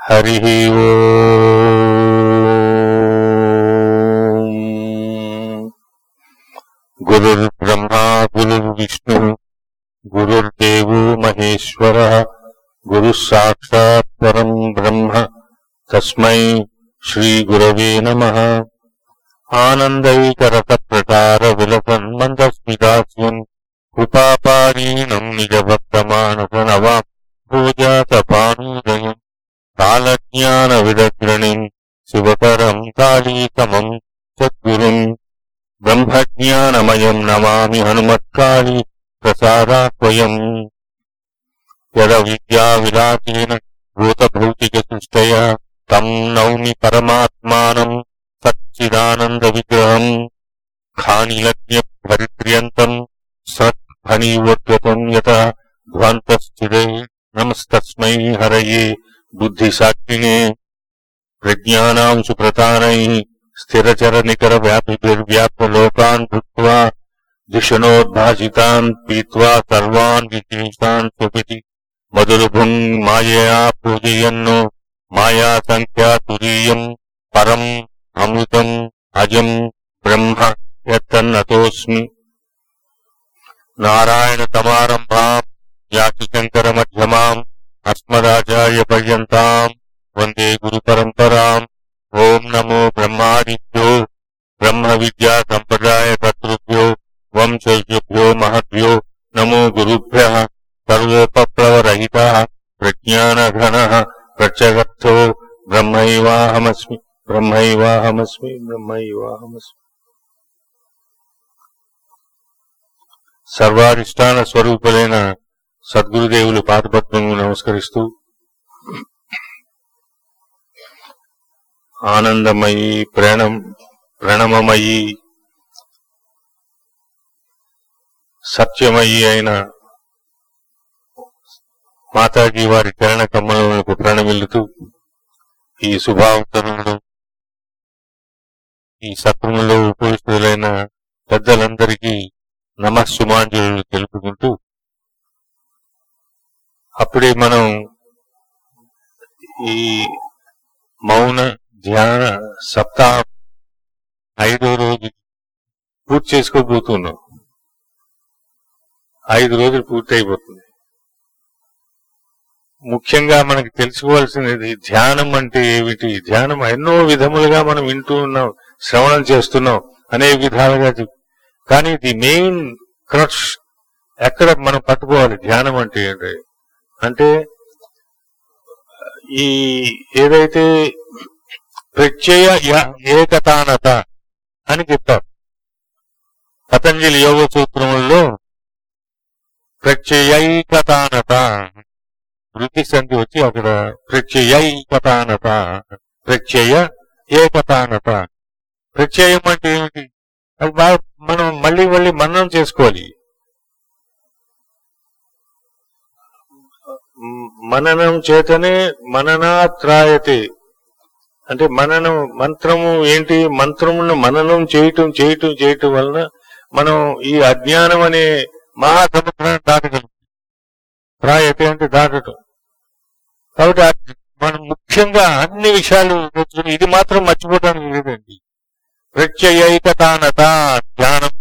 హరి ఓం గురుర్బ్రహ్మా గురుర్విష్ణు గురుర్దేవో మహేశ్వర గురు సాక్షాత్ పరం బ్రహ్మ తస్మై శ్రీ గురవే నమ ఆనందైకరత ప్రకార విలసన్ మందస్మిదాస్యం కృపాపారీణం నిజభక్తమానస నవాం పూజాతపానోదయం కాలజ్ఞాన విదగ్రణిం శివకరం కాళీకమం సద్గురుం బ్రహ్మజ్ఞానమయం నమామి హనుమత్కాళీ ప్రసాదాత్వయం యద విద్యా విలాసేన భూతభౌతిక సృష్టయ తం నౌమి పరమాత్మానం సచ్చిదానంద విగ్రహం ఖానియజ్ఞ పరిత్ర్యంతం సత్ ఫణీవద్గతం యత ధ్వాంతస్థిరే నమస్తస్మై హరయే బుద్ధిసాక్షిణే ప్రజ్ఞానాం సుప్రతానై స్థిరచర నికర వ్యాపిర్వ్యాప్త లోకాన్ భృత్వా దిశనోద్భాసితాన్ పీత్వా సర్వాన్ విశేషాన్ సుపితి మధురభుం మాయయా పూజయన్ను మాయా సంఖ్యా తురీయం పరం అమృతం అజం బ్రహ్మ యత్తన్నతోస్మి నారాయణ తమారంభాం యాతి శంకర మధ్యమాం అస్మదాచార్య పర్యంతాం వందే గురు పరంపరాం ఓం నమో బ్రహ్మాదిభ్యో బ్రహ్మ విద్యా సంప్రదాయ కర్తృభ్యో వంశభ్యో మహద్భ్యో నమో గురుభ్య సర్వోపప్లవరహిత ప్రజ్ఞానఘన ప్రత్యగర్థో బ్రహ్మైవాహమస్మి బ్రహ్మైవాహమస్మి బ్రహ్మైవాహమస్మి సర్వాధిష్టాన స్వరూపులైన సద్గురుదేవులు పాదపద్మము నమస్కరిస్తూ ఆనందమయి ప్రణం ప్రణమమయి సత్యమయి అయిన మాతాజీ వారి చరణ కమ్మలకు ప్రణమిల్లుతూ ఈ శుభావతరంలో ఈ సత్రంలో ఉపవిష్టులైన పెద్దలందరికీ నమస్సుమాంజలు తెలుపుకుంటూ అప్పుడే మనం ఈ మౌన ధ్యాన సప్తాహం ఐదో రోజు పూర్తి చేసుకోబోతున్నాం ఐదు రోజులు పూర్తి అయిపోతుంది ముఖ్యంగా మనకి తెలుసుకోవాల్సినది ధ్యానం అంటే ఏమిటి ధ్యానం ఎన్నో విధములుగా మనం వింటూ ఉన్నాం శ్రవణం చేస్తున్నాం అనేక విధాలుగా చెప్- కానీ ది మెయిన్ క్రష్ ఎక్కడ మనం పట్టుకోవాలి ధ్యానం అంటే ఏంటి అంటే ఈ ఏదైతే ప్రత్యయ య- ఏకతానత అని చెప్తారు పతంజలి యోగ సూత్రముల్లో ప్రత్యయైకతానత వృద్ధి సంధి వచ్చి అక్కడ ప్రత్యయైకతానత ప్రత్యయ ఏకతానత ప్రత్యయం అంటే ఏమిటి అది బాగా మనం మళ్ళీ మళ్ళీ మననం చేసుకోవాలి మ్, మననం చేతనే మననాత్రాయతే అంటే మననం మంత్రము ఏంటి మంత్రమును మననం చేయటం చేయటం చేయటం వలన మనం ఈ అజ్ఞానం అనే మహాసముద్రాన్ని దాటగలం త్రాయతే అంటే దాటటం కాబట్టి ఆ- మనం ముఖ్యంగా అన్ని విషయాలు తెలుసుకుని ఇది మాత్రం మర్చిపోవడానికి లేదండి ప్రత్యయైకతానత జ్ఞానం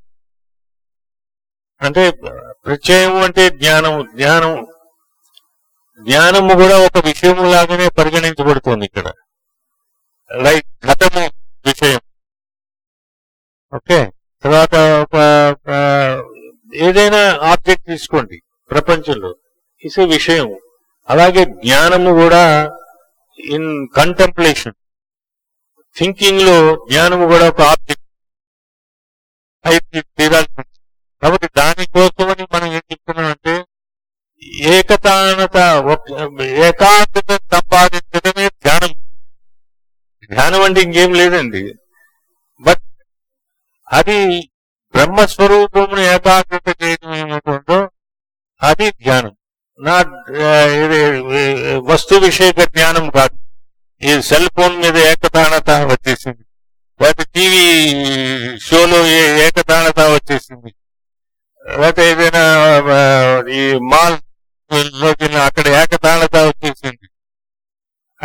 అంటే ప్రత్యయం అంటే జ్ఞానం జ్ఞానం జ్ఞానము కూడా ఒక విషయము లాగానే పరిగణించబడుతుంది ఇక్కడ లైక్ ఘటము విషయం ఓకే తర్వాత ఒక ఒక ఏదైనా ఆబ్జెక్ట్ తీసుకోండి ప్రపంచంలో ఇసే విషయం అలాగే జ్ఞానము కూడా ఇన్ కంటెంప్లేషన్ థింకింగ్ లో జ్ఞానము కూడా ఒక ఆబ్జెక్ట్ అయితే తీరాల్సి ఉంటుంది. కాబట్టి దానికోసమని మనం ఏం చెప్తున్నాం అంటే ఏకతానత ఒక- ఏకాగ్రత సంపాదించడమే ధ్యానం ధ్యానం అంటే ఇంకేం లేదండి బట్ అది బ్రహ్మస్వరూపమును ఏకాగ్రత చేయడం ఏమవుతుందో అది ధ్యానం నా ఆ, ఇది, ఏ, వస్తు విషయక జ్ఞానం కాదు ఈ సెల్ ఫోన్ మీద ఏకతానత వచ్చేసింది లేకపోతే టీవీ షోలో ఏ- ఏకతానత వచ్చేసింది లేకపోతే ఏదైనా ఆ, ఈ మాల్ లోకి అక్కడ ఏకతాళత వచ్చేసింది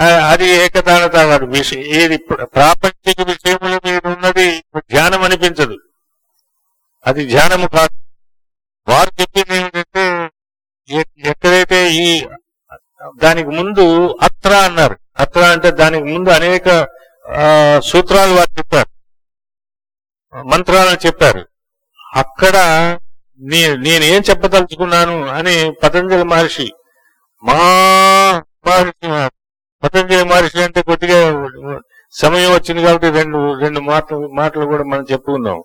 విష ఏది ప్ర- ప్రాపంచిక విషయముల మీద ఉన్నది ధ్యానం అనిపించదు అది ధ్యానము కాదు వారు చెప్పింది ఏమిటంటే ఎ- ఎక్కడైతే ఈ దానికి ముందు అత్ర అన్నారు అత్ర అంటే దానికి ముందు అనేక ఆ, సూత్రాలు వారు చెప్పారు మంత్రాలను చెప్పారు అక్కడ నే నేనేం చెప్పదలుచుకున్నాను అని పతంజలి మహర్షి మా మహర్షి పతంజలి మహర్షి అంటే కొద్దిగా సమయం వచ్చింది కాబట్టి రెండు రెండు మాటలు మాటలు కూడా మనం చెప్పుకుందాం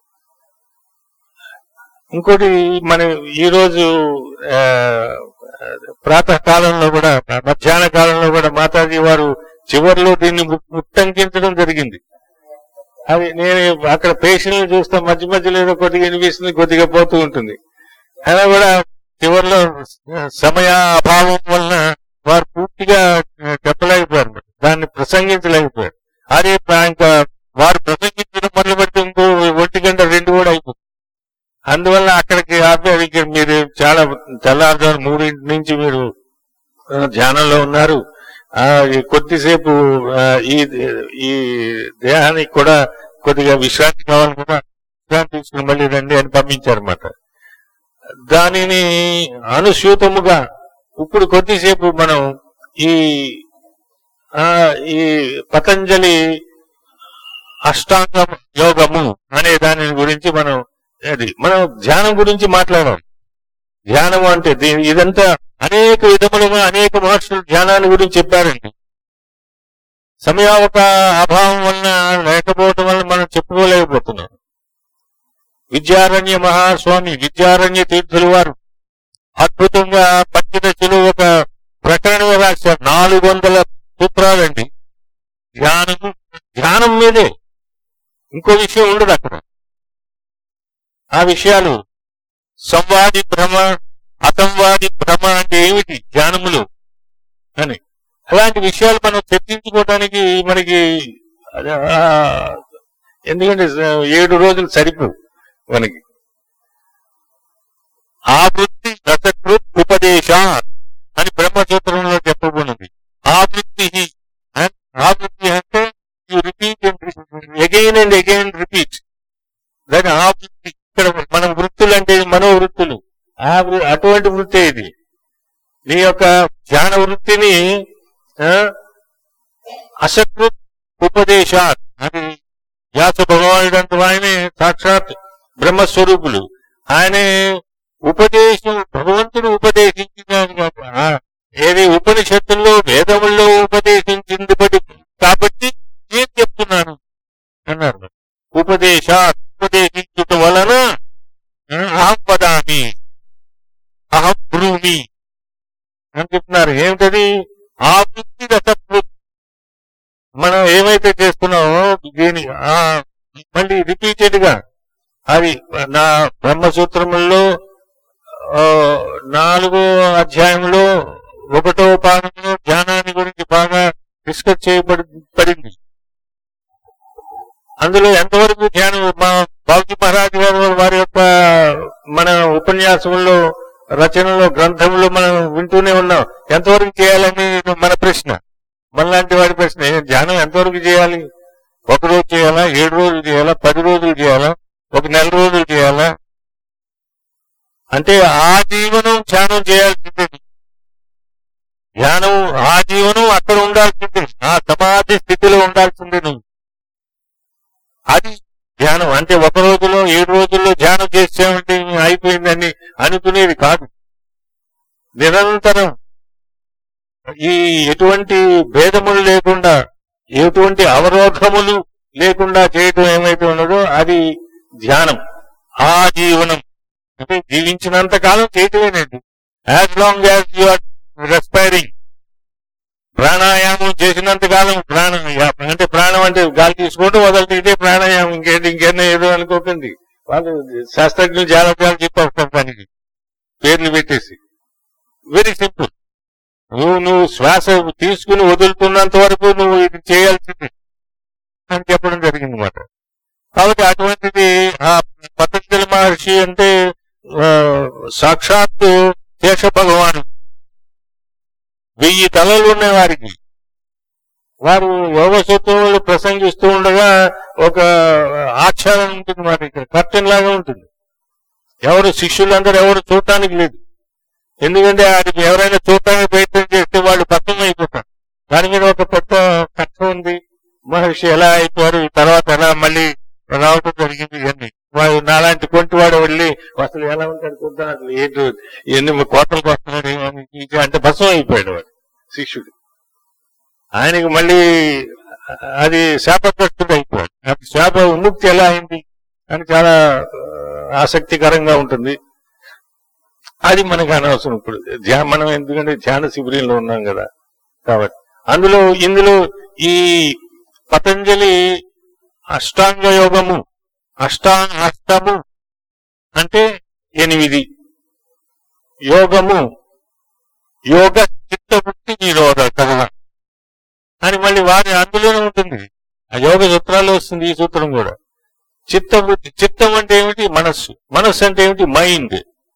ఇంకోటి మన ఈ రోజు ఆ, ప్రాతः కాలంలో కూడా మధ్యాహ్న కాలంలో కూడా మాతాజీ వారు చివరిలో దీన్ని ము- ముట్టంకించడం జరిగింది అది నేను అక్కడ పేషెంట్లు చూస్తా మధ్య మధ్యలో ఏదో కొద్దిగా వినిపిస్తుంది కొద్దిగా పోతూ ఉంటుంది అయినా కూడా చివరిలో సమయ అభావం వలన వారు పూర్తిగా చెప్పలేకపోయారు దాన్ని ప్రసంగించలేకపోయారు అదే ఇంకా వారు ప్రసంగించడం మొదలు పెడితే ఇంకో ఒంటి గంట రెండు కూడా అయిపోతుంది అందువల్ల అక్కడికి ఆపారు ఇక్కడ మీరు చాలా తెల్లారుజాము మూడింటి నుంచి మీరు ఆ, ధ్యానంలో ఉన్నారు ఆ ఈ కొద్దిసేపు ఆ, ఈ ఈ దేహానికి కూడా కొద్దిగా విశ్రాంతి కావాలి కదా విశ్రాంతి తీసుకుని మళ్ళీ రండి అని పంపించారన్నమాట దానిని అనుసూతముగా ఇప్పుడు కొద్దిసేపు మనం ఈ ఆ ఈ పతంజలి అష్టాంగ యోగము అనే దాని గురించి మనం అది మనం ధ్యానం గురించి మాట్లాడాం ధ్యానం అంటే దీ- ఇదంతా అనేక విధములుగా అనేక మహర్షులు ధ్యానాన్ని గురించి చెప్పారండి సమయావక అభావం వలన లేకపోవటం వలన మనం చెప్పుకోలేకపోతున్నాం విద్యారణ్య మహాస్వామి విద్యారణ్య తీర్థుల వారు అద్భుతంగా పంచదశలో ఒక ప్రకటన రాశారు నాలుగు వందల సూత్రాలండి ధ్యానము ధ్యానం మీదే ఇంకో విషయం ఉండదు అక్కడ ఆ విషయాలు సంవాది భ్రమ అసంవాది భ్రమ అంటే ఏమిటి ధ్యానములు అని అలాంటి విషయాలు మనం చర్చించుకోవడానికి మనకి ఆ, ఎందుకంటే ఏడు రోజులు సరిపో మనకి ఆ వృత్తి రసకృత్ ఉపదేశ అని బ్రహ్మసూత్రంలో చెప్పబడినది ఆ వృత్తి ఆ వృత్తి అంటే you repeat again and again repeat దాని ఆ వృత్తి ఇక్కడ మనం వృత్తులు అంటే మనోవృత్తులు ఆ వృ- అటువంటి వృత్తే ఇది నీ యొక్క ధ్యాన వృత్తిని ఆ, అసకృత్ ఉపదేశాత్ అది వ్యాస భగవానుడంత ఆయనే సాక్షాత్ బ్రహ్మస్వరూపులు ఆయనే ఉపదేశం భగవంతుడు ఉపదేశించిన ఆ, ఏది ఉపనిషత్తుల్లో వేదముల్లో ఉపదేశించింది బట్టి కాబట్టి నేను చెప్తున్నాను అన్నారు ఉపదేశ ఉపదేశించుట వలన ఆ, అహం వదామి అహం బ్రూమి అని చెప్తున్నారు ఏమిటది ఆ వృత్తి రసవృత్తి మనం ఏమైతే చేస్తున్నామో దీని ఆ, మళ్ళీ రిపీటెడ్ గా అది నా బ్రహ్మసూత్రముల్లో ఆ, నాలుగో అధ్యాయంలో ఒకటో పాదంలో ధ్యానాన్ని గురించి బాగా డిస్కస్ చేయబడి పడింది అందులో ఎంతవరకు ధ్యానం మా బాబుజీ మహారాజ్ గారు వారి యొక్క మన ఉపన్యాసంలో రచనలో గ్రంథంలో మనం వింటూనే ఉన్నాం ఎంతవరకు చేయాలని మన ప్రశ్న మనలాంటి వాడి ప్రశ్న ఏ ధ్యానం ఎంతవరకు చేయాలి ఒక రోజు చేయాలా ఏడు రోజులు చేయాలా పది రోజులు చేయాలా ఒక నెల రోజులు చేయాలా అంటే ఆ జీవనం ధ్యానం చేయాల్సిందే ధ్యానం ఆ జీవనం అక్కడ ఉండాల్సిందే ఆ సమాధి స్థితిలో ఉండాల్సిందే నువ్వు అది ధ్యానం అంటే ఒక రోజులో ఏడు రోజుల్లో ధ్యానం చేసామంటే అయిపోయిందని అనుకునేది కాదు నిరంతరం ఈ ఎటువంటి భేదములు లేకుండా ఎటువంటి అవరోధములు లేకుండా చేయటం ఏమైతే ఉన్నదో అది ధ్యానం ఆ జీవనం అంటే జీవించినంత కాలం చేయటమేనండి as long as you are respiring ప్రాణాయామం చేసినంత కాలం ప్రాణం అంటే ప్రాణం అంటే గాలి తీసుకోవడం వదలదు ఇదే ప్రాణాయామం ఇంకేంటి ఇంకేనా ఏదో అనుకోకండి వాళ్ళు శాస్త్రజ్ఞులు జాగ్రత్తలు చెప్పేస్తారు దానికి పేర్లు పెట్టేసి వెరీ సింపుల్ నువ్వు నువ్వు శ్వాస తీసుకుని వదులుతున్నంత వరకు నువ్వు ఇది చేయాల్సింది అని చెప్పడం జరిగింది మాట కాబట్టి అటువంటిది ఆ పతంజలి మహర్షి అంటే ఆ, సాక్షాత్తు శేష భగవాను వెయ్యి తలలు ఉన్నాయి వారికి వారు యోగ సూత్రములు ప్రసంగిస్తూ ఉండగా ఒక ఆచ్ఛాదన ఉంటుంది మాట ఇక్కడ కర్టెన్ లాగా ఉంటుంది ఎవరు శిష్యులందరూ ఎవరు చూడటానికి లేదు ఎందుకంటే అది ఎవరైనా చూడటానికి ప్రయత్నం చేస్తే వాళ్ళు పక్కన అయిపోతారు దాని మీద ఒక పెద్ద కథ ఉంది మహర్షి ఎలా అయిపోయారు తర్వాత ఎలా మళ్ళీ రావటం జరిగింది ఇవన్నీ వాడు నాలాంటి కొంటి వాడు వెళ్ళి అసలు ఎలా ఉంటాడు చూద్దాం అసలు ఏంటి ఎన్ని కోటలకు వస్తున్నాడు ఏమని ఇది అంటే భస్మం అయిపోయాడు వాడు శిష్యుడు ఆయనకి మళ్ళీ అది శాపగ్రస్తుడు అయిపోయాడు అప్పుడు శాప విముక్తి ఎలా అయింది అని చాలా ఆ, ఆసక్తికరంగా ఉంటుంది అది మనకు అనవసరం ఇప్పుడు ధ్యా మనం ఎందుకంటే ధ్యాన శిబిరంలో ఉన్నాం కదా కాబట్టి అందులో ఇందులో ఈ పతంజలి అష్టాంగ యోగము అష్టా అష్టము అంటే ఎనిమిది యోగము యోగ చిత్తబుద్ధి నిరోధక అని మళ్ళీ వారి అందులోనే ఉంటుంది ఆ యోగ సూత్రాలు వస్తుంది ఈ సూత్రం కూడా చిత్తబుద్ధి చిత్తం అంటే ఏమిటి మనస్సు మనస్సు అంటే ఏమిటి మైండ్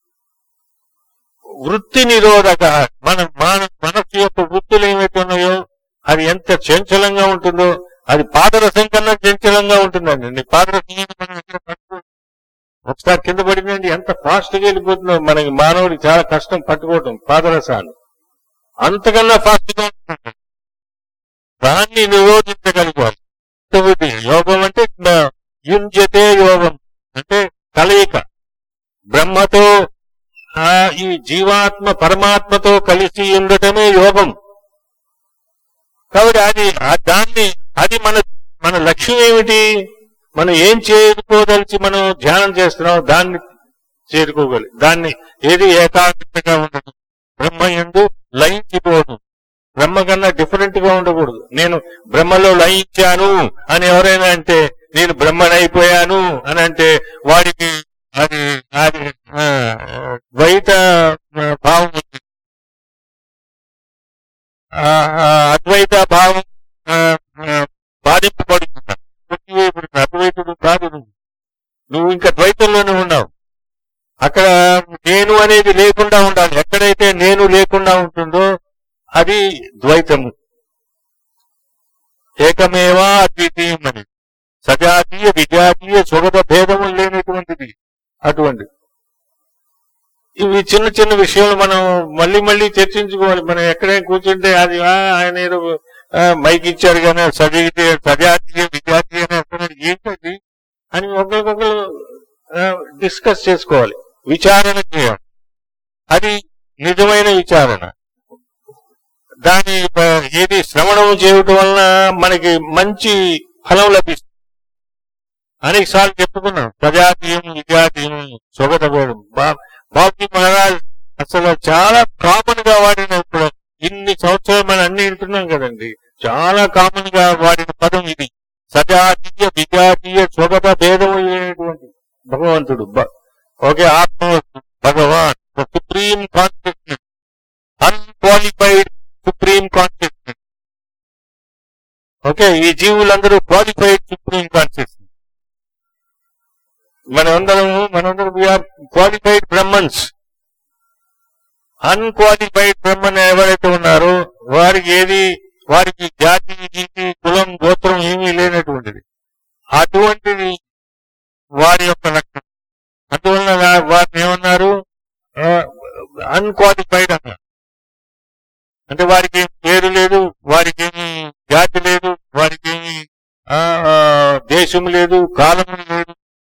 వృత్తి నిరోధక మన మన మనస్సు యొక్క వృత్తులు ఏమైతే ఉన్నాయో అది ఎంత చంచలంగా ఉంటుందో అది పాదరసం కన్నా చంచలంగా ఉంటుందండి పాదరసం అనేది మనం ఎక్కడ పట్టుకో ఒకసారి కింద పడిందండి ఎంత ఫాస్ట్ గా వెళ్ళిపోతుందో మనకి మానవుడికి చాలా కష్టం పట్టుకోవటం పాదరసాన్ని అంతకన్నా ఫాస్ట్ గా ఉంటుంది దాన్ని నిరోధించగలిగారు చిత్తబుద్ధి యోగం అంటే న- యుంజతే యోగం అంటే కలయిక బ్రహ్మతో ఆ ఈ జీవాత్మ పరమాత్మతో కలిసి ఉండటమే యోగం కాబట్టి అది ఆ దాన్ని అది మన మన లక్ష్యం ఏమిటి మనం ఏం చేరుకోదలిచి మనం ధ్యానం చేస్తున్నాం దాన్ని చేరుకోగలి దాన్ని ఏది ఏకాగ్రతగా ఉండదు బ్రహ్మ ఎందు లయించిపోదు బ్రహ్మ కన్నా డిఫరెంట్ గా ఉండకూడదు నేను బ్రహ్మలో లయించాను అని ఎవరైనా అంటే నేను బ్రహ్మనైపోయాను అని అంటే వాడికి అది అది ఆ, ద్వైత ఆ, భావం ఉంది ఆ, ఆ, అద్వైత భావం ఆ, ఆ, బాధింపబడుతున్నా కొట్టివేయబడుతుంది అద్వైతుడు కాదు నువ్వు నువ్వు ఇంకా ద్వైతంలోనే ఉన్నావు అక్కడ నేను అనేది లేకుండా ఉండాలి ఎక్కడైతే నేను లేకుండా ఉంటుందో అది ద్వైతము ఏకమేవా అద్వితీయం అని సజాతీయ విజాతీయ సుగత భేదము లేనటువంటిది అటువంటి ఇవి చిన్న చిన్న విషయాలు మనం మళ్ళీ మళ్ళీ చర్చించుకోవాలి మనం ఎక్కడైనా కూర్చుంటే అది ఆ, ఆయన ఏదో ఆ, మైక్ ఇచ్చారు కానీ సజీతే సజాతీయ విజాతీయ అని అంటున్నాడు ఏంటది అని ఒకరికొకరు డిస్కస్ చేసుకోవాలి విచారణ చేయాలి అది నిజమైన విచారణ దాని ఆ, ఏది శ్రవణం చేయటం వలన మనకి మంచి ఫలం లభిస్తుంది అనేక సార్లు చెప్పుకున్నాం ప్రజాతీయం విజాతీయం సొగత వేయడం బాబీ మహారాజ్ అసలు చాలా కామన్ గా వాడిన ఇప్పుడు ఇన్ని సంవత్సరాలు మనం అన్ని వింటున్నాం కదండి చాలా కామన్ గా వాడిన పదం ఇది సజాతీయ విజాతీయ స్వగత భేదం లేనటువంటి భగవంతుడు బ- ఒకే ఆత్మ భగవాన్ supreme consciousness unqualified supreme consciousness okay ఈ జీవులందరూ క్వాలిఫైడ్ సుప్రీం కాన్షియస్నెస్ మనమందరము మనందరం we are qualified Brahmans unqualified Brahman ఎవరైతే ఉన్నారో వారికి ఏది వారికి జాతి గీతి కులం గోత్రం ఏమీ లేనటువంటిది అటువంటిది వారి యొక్క లక్షణం అందువలన వా- వారిని ఏమన్నారు అన్క్వాలిఫైడ్ అన్నారు అంటే వారికి ఏం పేరు లేదు వారికి ఏమి జాతి లేదు వారికి ఏమి ఆ, ఆ, దేశం లేదు కాలం లేదు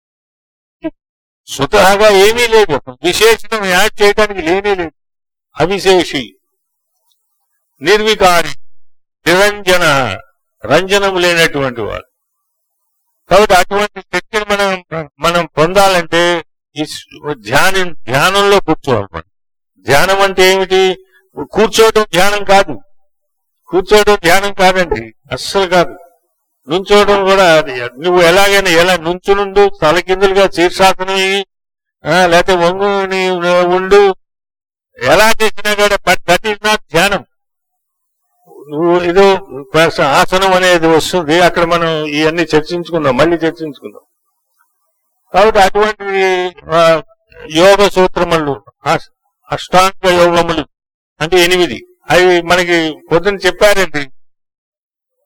స్వతహాగా ఏమీ లేదు విశేషణం యాడ్ చేయడానికి లేనే లేదు అవిశేషి నిర్వికారి నిరంజన రంజనము లేనటువంటి వాడు కాబట్టి అటువంటి శక్తిని మనం మనం పొందాలంటే ఈ ధ్యానం ధ్యానంలో కూర్చోవాలి మనం ధ్యానం అంటే ఏమిటి కూర్చోవడం ధ్యానం కాదు కూర్చోవడం ధ్యానం కాదండి అస్సలు కాదు నుంచోవడం కూడా అది నువ్వు ఎలాగైనా ఎలా నుంచునుండు తలకిందులుగా శీర్షాసనం ఇయ్యి, ఆ, లేకపోతే వంగు నీ ఉండు ఎలా చేసినా కూడా బట్ దట్ ఈస్ నాట్ ధ్యానం నువ్వు ఏదో కాస్త ఆసనం అనేది వస్తుంది అక్కడ మనం ఇవన్నీ చర్చించుకుందాం మళ్ళీ చర్చించుకుందాం కాబట్టి అటువంటి ఆ, యోగ సూత్రములు అష్- అష్టాంగ యోగములు అంటే ఎనిమిది అవి మనకి పొద్దున చెప్పారండి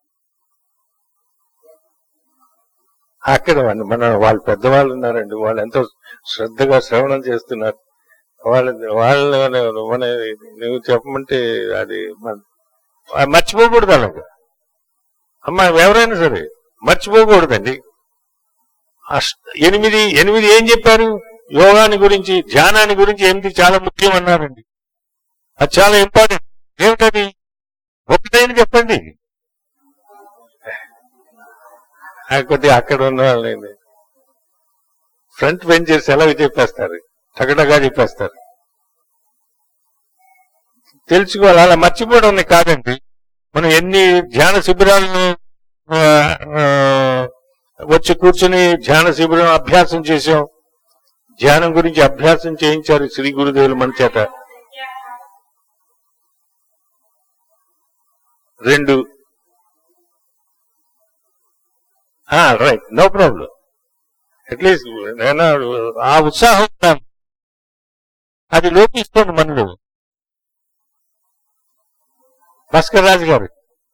అక్కడ మన మన వాళ్ళ పెద్దవాళ్ళు ఉన్నారండి వాళ్ళు ఎంతో శ్రద్ధగా శ్రవణం చేస్తున్నారు వాళ్ళ వాళ్ళ మన నువ్వు చెప్పమంటే అది మన- ఆ మర్చిపోకూడదు అలాగా అమ్మ ఎవరైనా సరే మర్చిపోకూడదండి అష్ట- ఎనిమిది ఎనిమిది ఏం చెప్పారు యోగాని గురించి ధ్యానాన్ని గురించి ఎనిమిది చాలా ముఖ్యం అన్నారండి అది చాలా ఇంపార్టెంట్ ఏమిటది ఒకటైన చెప్పండి ఆ కొద్దిగా అక్కడ ఉన్న వాళ్ళని ఫ్రంట్ బెంచర్స్ ఎలా చెప్పేస్తారు టగటగా చెప్పేస్తారు తెలుసుకోవాలి అలా మర్చిపోవడం అనేది కాదండి మనం ఎన్ని ధ్యాన శిబిరాలను ఆ, ఆ, వచ్చి కూర్చుని ధ్యాన శిబిరం అభ్యాసం చేశాం ధ్యానం గురించి అభ్యాసం చేయించారు శ్రీ గురుదేవులు మన చేత రెండు రైట్ నో ప్రాబ్లం అట్లీస్ట్ నేను ఆ ఉత్సాహం ఉన్నాను. అది లోపిస్తుంది మనలో భాస్కర్ రాజు గారు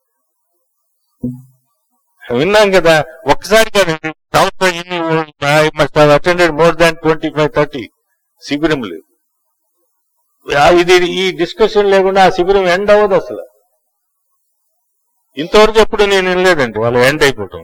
విన్నాం కదా ఒక్కసారి కదండి సంవత్సరం I must attended more than twenty five thirty శిబిరములు ఆ ఇది ఈ డిస్కషన్ లేకుండా ఆ శిబిరం ఎండ్ అవ్వదు అసలు ఇంతవరకు ఎప్పుడు నేను వినలేదండి వాళ్ళు ఎండ్ అయిపోవటం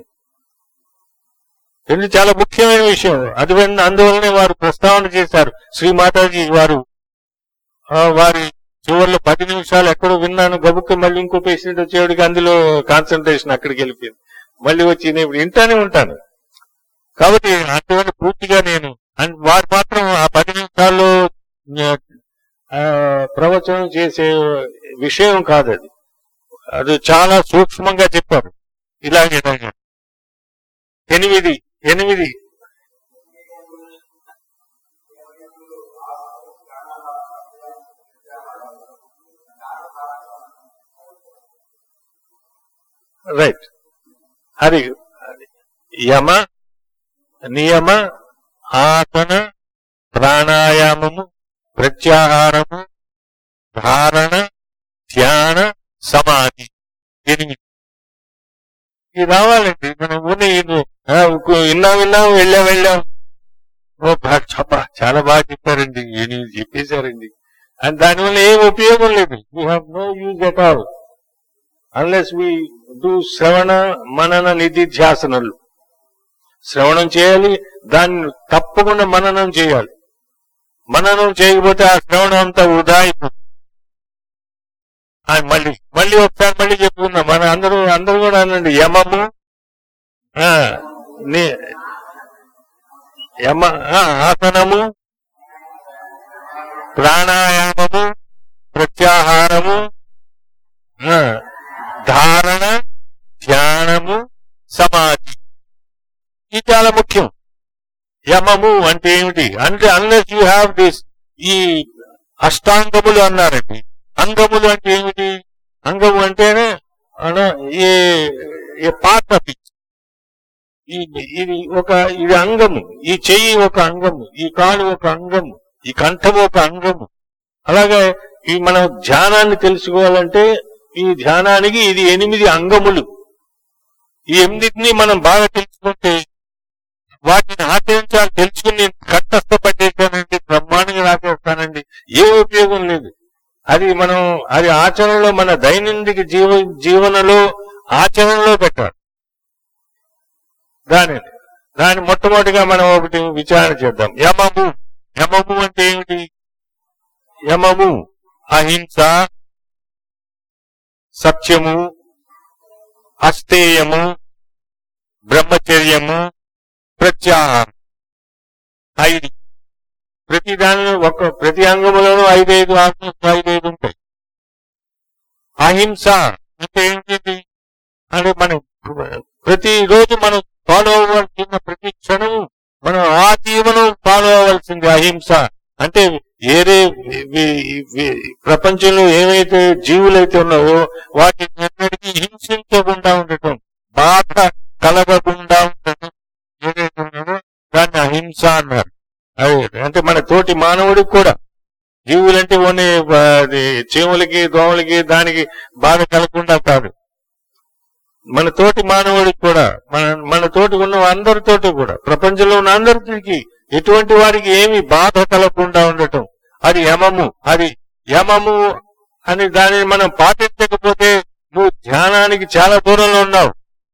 ఇది చాలా ముఖ్యమైన విషయం అది వల్ల- అందువల్లనే వారు ప్రస్తావన చేశారు శ్రీ మాతాజీ వారు ఆ, వారి చివరిలో పది నిమిషాలు ఎక్కడో విన్నాను గబుక్కు మళ్ళీ ఇంకో పేషెంట్ వచ్చేవాడికి అందులో కాన్సన్ట్రేషన్ అక్కడికి వెళ్ళిపోయింది మళ్ళీ వచ్చి నేను ఇప్పుడు వింటానే ఉంటాను కాబట్టి అటువంటి పూర్తిగా నేను అన్- వారు మాత్రం ఆ పది నిమిషాల్లో ఆ, ప్రవచనం చేసే విషయం కాదు అది అది చాలా సూక్ష్మంగా చెప్పారు ఇలాగే ఇలాగే ఎనిమిది ఎనిమిది రైట్ అది అది. యమ నియమ ఆసన ప్రాణాయామము ప్రత్యాహారము ధారణ ధ్యాన సమాధి ఎనిమిది ఇది రావాలండి మనం ఊనే ఇది- ఆ, ఇంకో- విన్నాం విన్నాం వెళ్ళాం వెళ్ళాం ఓ బా- చబ్బా, చాలా బాగా చెప్పారండి ఎనిమిది చెప్పేశారండి అండ్ దానివల్ల ఏం ఉపయోగం లేదు we have no use at all unless we do శ్రవణ మనన నిధిధ్యాసనలు శ్రవణం చేయాలి దాన్ని తప్పకుండా మననం చేయాలి మననం చేయకపోతే ఆ శ్రవణం అంతా వృధా అయిపోతుంది ఆ, మళ్ళీ మళ్ళీ ఒకసారి మళ్ళీ చెప్పుకుందాం మన అందరూ అందరూ కూడా అనండి యమము ఆ, ని- యమ ఆ, ఆసనము ప్రాణాయామము ప్రత్యాహారము ఆ, ధారణ ధ్యానము సమాధి ఇది చాలా ముఖ్యం యమము అంటే ఏమిటి అంటే అన్లెస్ యూ హ్యావ్ దిస్ ఈ అష్టాంగములు అన్నారండి అంగములు అంటే ఏమిటి అంగము అంటేనే అన- a a part of it ఈ- ఇది ఒక ఇది అంగము ఈ చెయ్యి ఒక అంగము ఈ కాలు ఒక అంగము ఈ కంఠం ఒక అంగము అలాగే ఈ మనం ధ్యానాన్ని తెలుసుకోవాలంటే ఈ ధ్యానానికి ఇది ఎనిమిది అంగములు ఈ ఎనిమిదిని మనం బాగా తెలుసుకుంటే వాటిని ఆచరించాలి తెలుసుకుని నేను కట్టస్థ పట్టేస్తానండి బ్రహ్మాండంగా రాసేస్తానండి ఏ ఉపయోగం లేదు అది మనం అది ఆచరణలో మన దైనందిక జీవ జీవనలో ఆచరణలో పెట్టాలి దానిని దాని మొట్టమొదటిగా మనం ఒకటి విచారణ చేద్దాం యమము యమము అంటే ఏమిటి యమము అహింస సత్యము అస్తేయము బ్రహ్మచర్యము ప్రత్యాహారం ఐదు ప్రతి దానిలో ఒక ప్రతి అంగములోనూ ఐదైదు ఆల్మోస్ట్ ఐదైదు ఉంటాయి అహింస అంటే ఏంటి అంటే మనం ప్రతి రోజు మనం ఫాలో అవ్వాల్సిన ప్రతి క్షణము మనం ఆ జీవనం ఫాలో అవ్వాల్సింది అహింస అంటే ఏరే వి- వి- వి- ప్రపంచంలో ఏవైతే జీవులైతే ఉన్నావో వాటిని ఎన్నటికీ హింసించకుండా ఉండటం బాధ కలగకుండా ఉండటం ఏదైతే ఉన్నదో దాన్ని అహింస అన్నారు అది అంటే మన తోటి మానవుడికి కూడా జీవులంటే ఓన్లీ ఆ, అది చీములకి దోమలకి దానికి బాధ కలగకుండా కాదు మన తోటి మానవుడికి కూడా మన మన తోటి ఉన్న అందరితోటి కూడా ప్రపంచంలో ఉన్న అందరికి ఎటువంటి వారికి ఏమి బాధ కలగకుండా ఉండటం అది యమము అది యమము అని దానిని మనం పాటించకపోతే నువ్వు ధ్యానానికి చాలా దూరంలో ఉన్నావు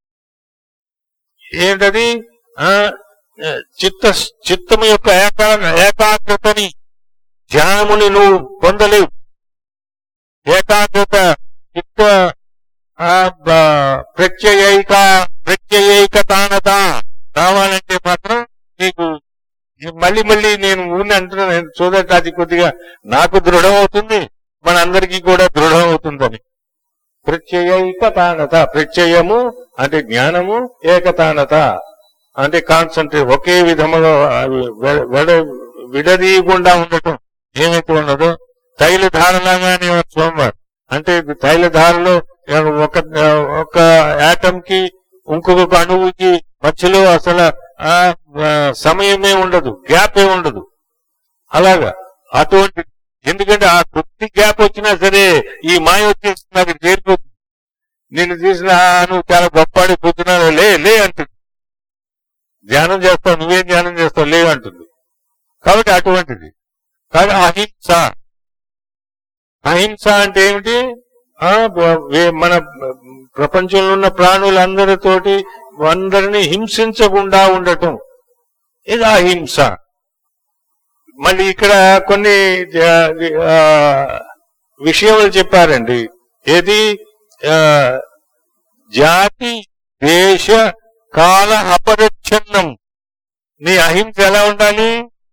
ఏంటది ఆ చిత్త చిత్తము యొక్క ఏకా ఏకాగ్రతని ధ్యానముని నువ్వు పొందలేవు ఏకాగ్రత చిత్త ఆ, బ- ప్రత్యయైక ప్రత్యయైక తానత రావాలంటే మాత్రం నీకు మళ్ళీ మళ్ళీ నేను ఊరిని అంటున్నాను సో దట్ అది కొద్దిగా నాకు దృఢం అవుతుంది మనందరికీ కూడా దృఢం అవుతుందని ప్రత్యయైక తానత ప్రత్యయము అంటే జ్ఞానము ఏకతానత అంటే కాన్సన్ట్రేట్ ఒకే విధముగా వె- వెడ- విడదీయకుండా ఉండటం ఏమైతే ఉన్నదో తైల ధారలాగానే సోమవారం అంటే ఇది తైల ధారలో ఒక ఒక యాటమ్ కి ఇంకొక అణువుకి మధ్యలో అసలు ఆ, ఆ, సమయమే ఉండదు గ్యాపే ఉండదు అలాగా అటువంటి ఎందుకంటే ఆ కొద్ది గ్యాప్ వచ్చినా సరే ఈ మాయ వచ్చేసి నాకు చేరిపోతుంది నేను తీసిన నువ్వు చాలా గొప్పాడి కూర్చున్నావు లే లే అంటుంది ధ్యానం చేస్తావు నువ్వేం ధ్యానం చేస్తావు లే అంటుంది కాబట్టి అటువంటిది కానీ అహింస అహింస అంటే ఏమిటి ఆ, బ- వే- మన ప్రపంచంలో ఉన్న ప్రాణులందరితోటి అందరినీ హింసించకుండా ఉండటం ఇది అహింస మళ్ళీ ఇక్కడ కొన్ని ఆ, ఆ, విషయాలు చెప్పారండి ఏది ఆ, జాతి దేశ కాల అపరిచ్ఛిన్నం నీ అహింస ఎలా ఉండాలి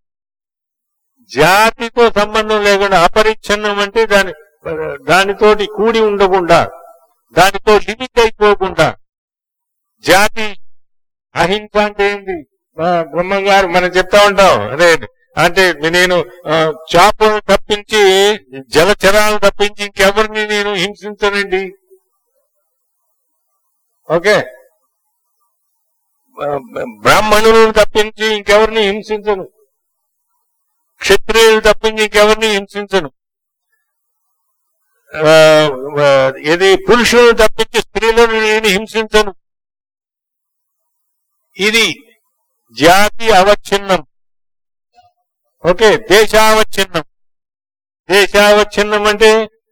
జాతితో సంబంధం లేకుండా అపరిచ్ఛిన్నం అంటే దాని దానితోటి కూడి ఉండకుండా దానితో లిమిట్ అయిపోకుండా జాతి అహింస అంటే ఏంటి ఆ, బ్రహ్మం గారు మనం చెప్తా ఉంటాం అదే అంటే నేను ఆ, చేపను తప్పించి జలచరాలను తప్పించి ఇంకెవరిని నేను హింసించనండి ఓకే ఆ, బ్రాహ్మణులను తప్పించి ఇంకెవరిని హింసించను క్షత్రియులు తప్పించి ఇంకెవరిని హింసించను ఆ, ఆ, ఇది పురుషులను తప్పించి స్త్రీలను నేను హింసించను ఇది జాతి అవచ్ఛిన్నం ఓకే దేశావచ్ఛిన్నం దేశావచ్ఛిన్నం అంటే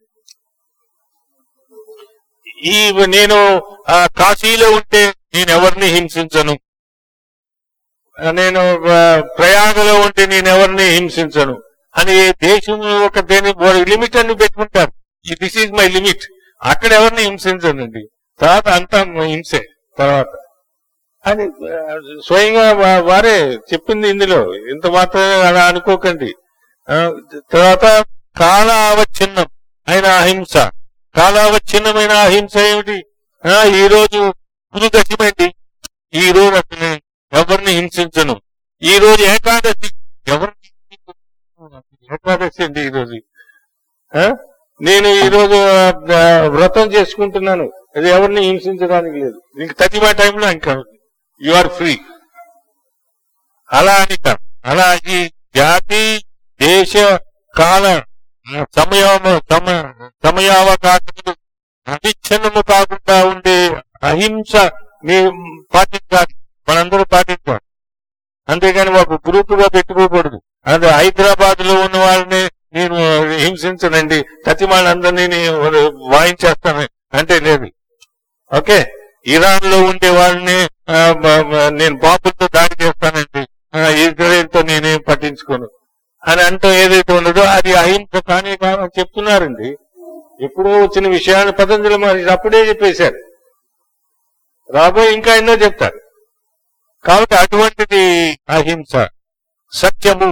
ఈ నేను ఆ, కాశీలో ఉంటే నేను ఎవరిని హింసించను ఆ, నేను ఆ, ప్రయాగలో ఉంటే నేను ఎవరిని హింసించను అని దేశం ఒక దేని లిమిట్ అని పెట్టుకుంటారు దిస్ ఈజ్ మై లిమిట్ అక్కడ ఎవరిని హింసించనండి తర్వాత అంతా హింసే తర్వాత అని ఆ, స్వయంగా వా- వారే చెప్పింది ఇందులో ఇంత మాత్రం అలా అనుకోకండి ఆ, తర్వాత కాలావచ్ఛిన్నం అయిన అహింస కాలావచ్ఛిన్నమైన అహింస ఏమిటి ఆ, ఈ రోజు గురుదశమండి ఈ రోజు అసలు ఎవరిని హింసించను ఈ రోజు ఏకాదశి ఎవరిని హింసించను? ఏకాదశి అండి ఈ రోజు ఆ? నేను ఈ రోజు ఆ, వ్రతం చేసుకుంటున్నాను అది ఎవరిని హింసించడానికి లేదు ఇంక తతిమా టైంలో ఇంకా యు ఆర్ ఫ్రీ అలా అని కాదు. అలా ఈ జాతి దేశ కాల సమయము సమ సమయావకాశములు అవిచ్ఛిన్నము కాకుండా ఉండే అహింస మీ పాటించాలి మనందరూ పాటించాలి అంతేగాని ఒక గ్రూప్ గా పెట్టుకోకూడదు అదే హైదరాబాద్ లో ఉన్న వాళ్ళని నేను హింసించనండి తతిమాలందరినీ నేను వాయించేస్తాను అంటే లేదు ఓకే ఇరాన్ లో ఉండే వాళ్ళని ఆ, మ- మ- నేను బాంబులతో దాడి చేస్తానండి ఆ, ఇజ్రాయెల్ తో నేనేం పట్టించుకోను అని అంటూ ఏదైతే ఉన్నదో అది అహింస కానీ కాదని చెప్తున్నారండి ఎప్పుడో వచ్చిన విషయాన్ని పతంజలి మహర్షి అప్పుడే చెప్పేశారు రాబోయే ఇంకా ఎన్నో చెప్తారు కాబట్టి అటువంటిది అహింస సత్యము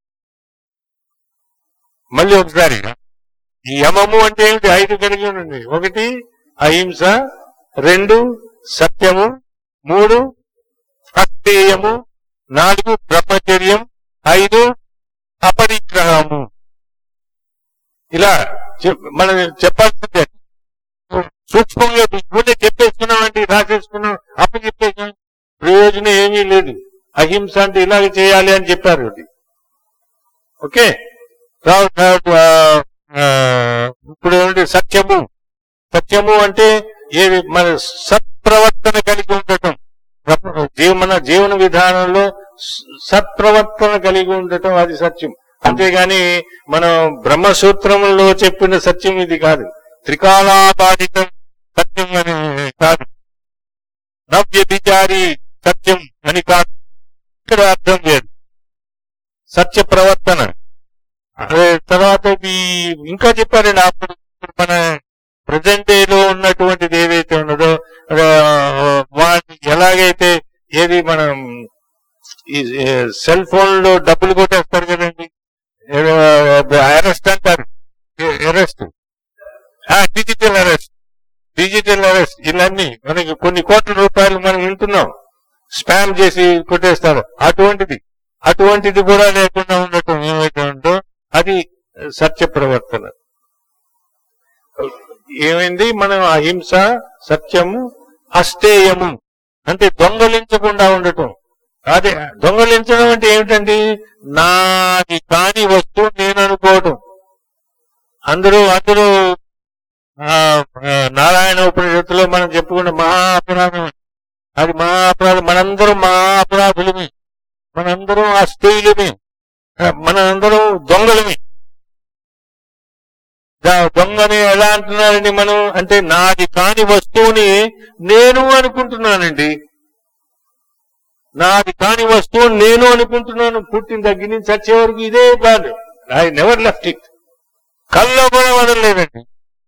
మళ్ళీ ఒకసారి ఈ యమము అంటే ఏమిటి ఐదు కలిగి ఉండండి ఒకటి అహింస రెండు సత్యము మూడు అస్థేయము నాలుగు బ్రహ్మచర్యం ఐదు అపరిగ్రహము ఇలా చెప్- మనం చెప్పాల్సిందే సూక్ష్మంగా ముందే చెప్పేసుకున్నామండి రాసేసుకున్నాం అప్పు చెప్పేసాం ప్రయోజనం ఏమీ లేదు అహింస అంటే ఇలాగ చేయాలి అని చెప్పారు అది ఓకే తర్వాత, ఆ, ఆ, ఇప్పుడు ఏమిటి సత్యము సత్యము అంటే ఏది మన సత్ప్రవర్తన సత్ప్రవర్తన కలిగి ఉండటం ప్ర- జీవన జీవన విధానంలో స- సత్ప్రవర్తన కలిగి ఉండటం అది సత్యం అంతేగాని మనం బ్రహ్మసూత్రములో చెప్పిన సత్యం ఇది కాదు త్రికాలాబాధితం సత్యం అని కాదు నవ్యభిచారి సత్యం అని కాదు ఇక్కడ అర్థం లేదు సత్య ప్రవర్తన అదే తర్వాత ఇది ఇంకా చెప్పారండి అప్పుడు మన ప్రజెంట్ డే లో ఉన్నటువంటిది ఏదైతే ఉన్నదో ఆ, వాటిని ఎలాగైతే ఏది మనం ఈ సెల్ ఫోన్ లో డబ్బులు కొట్టేస్తారు కదండి అరెస్ట్ అంటారు arrest digital arrest digital arrest ఇవన్నీ మనకి కొన్ని కోట్ల రూపాయలు మనం వింటున్నాం స్పామ్ చేసి కొట్టేస్తారు అటువంటిది అటువంటిది కూడా లేకుండా ఉండటం ఏమైతే ఉందో అది సత్య ప్రవర్తన ఏమైంది మనం అహింస సత్యము అస్తేయము అంటే దొంగలించకుండా ఉండటం అదే దొంగలించడం అంటే ఏమిటండి నాది కాని వస్తువు నేను అనుకోవటం అందరూ అందరూ ఆ, ఆ, నారాయణ ఉపనిషత్తులో మనం చెప్పుకున్న మహా అపరాధం అని. అది మహా అపరాధం మనందరం మహా అపరాధులమే మనందరం అస్థేయులమే ఆ, మనందరం దొంగలమే దా- దొంగని ఎలా అంటున్నారండి మనం అంటే నాది కాని వస్తువుని నేను అనుకుంటున్నానండి నాది కాని వస్తువు నేను అనుకుంటున్నాను పుట్టిన దగ్గర నుంచి చచ్చే వరకు ఇదే కాదు ఐ నెవర్ లెఫ్ట్ ఇట్ కల్లో కూడా వదలలేదండి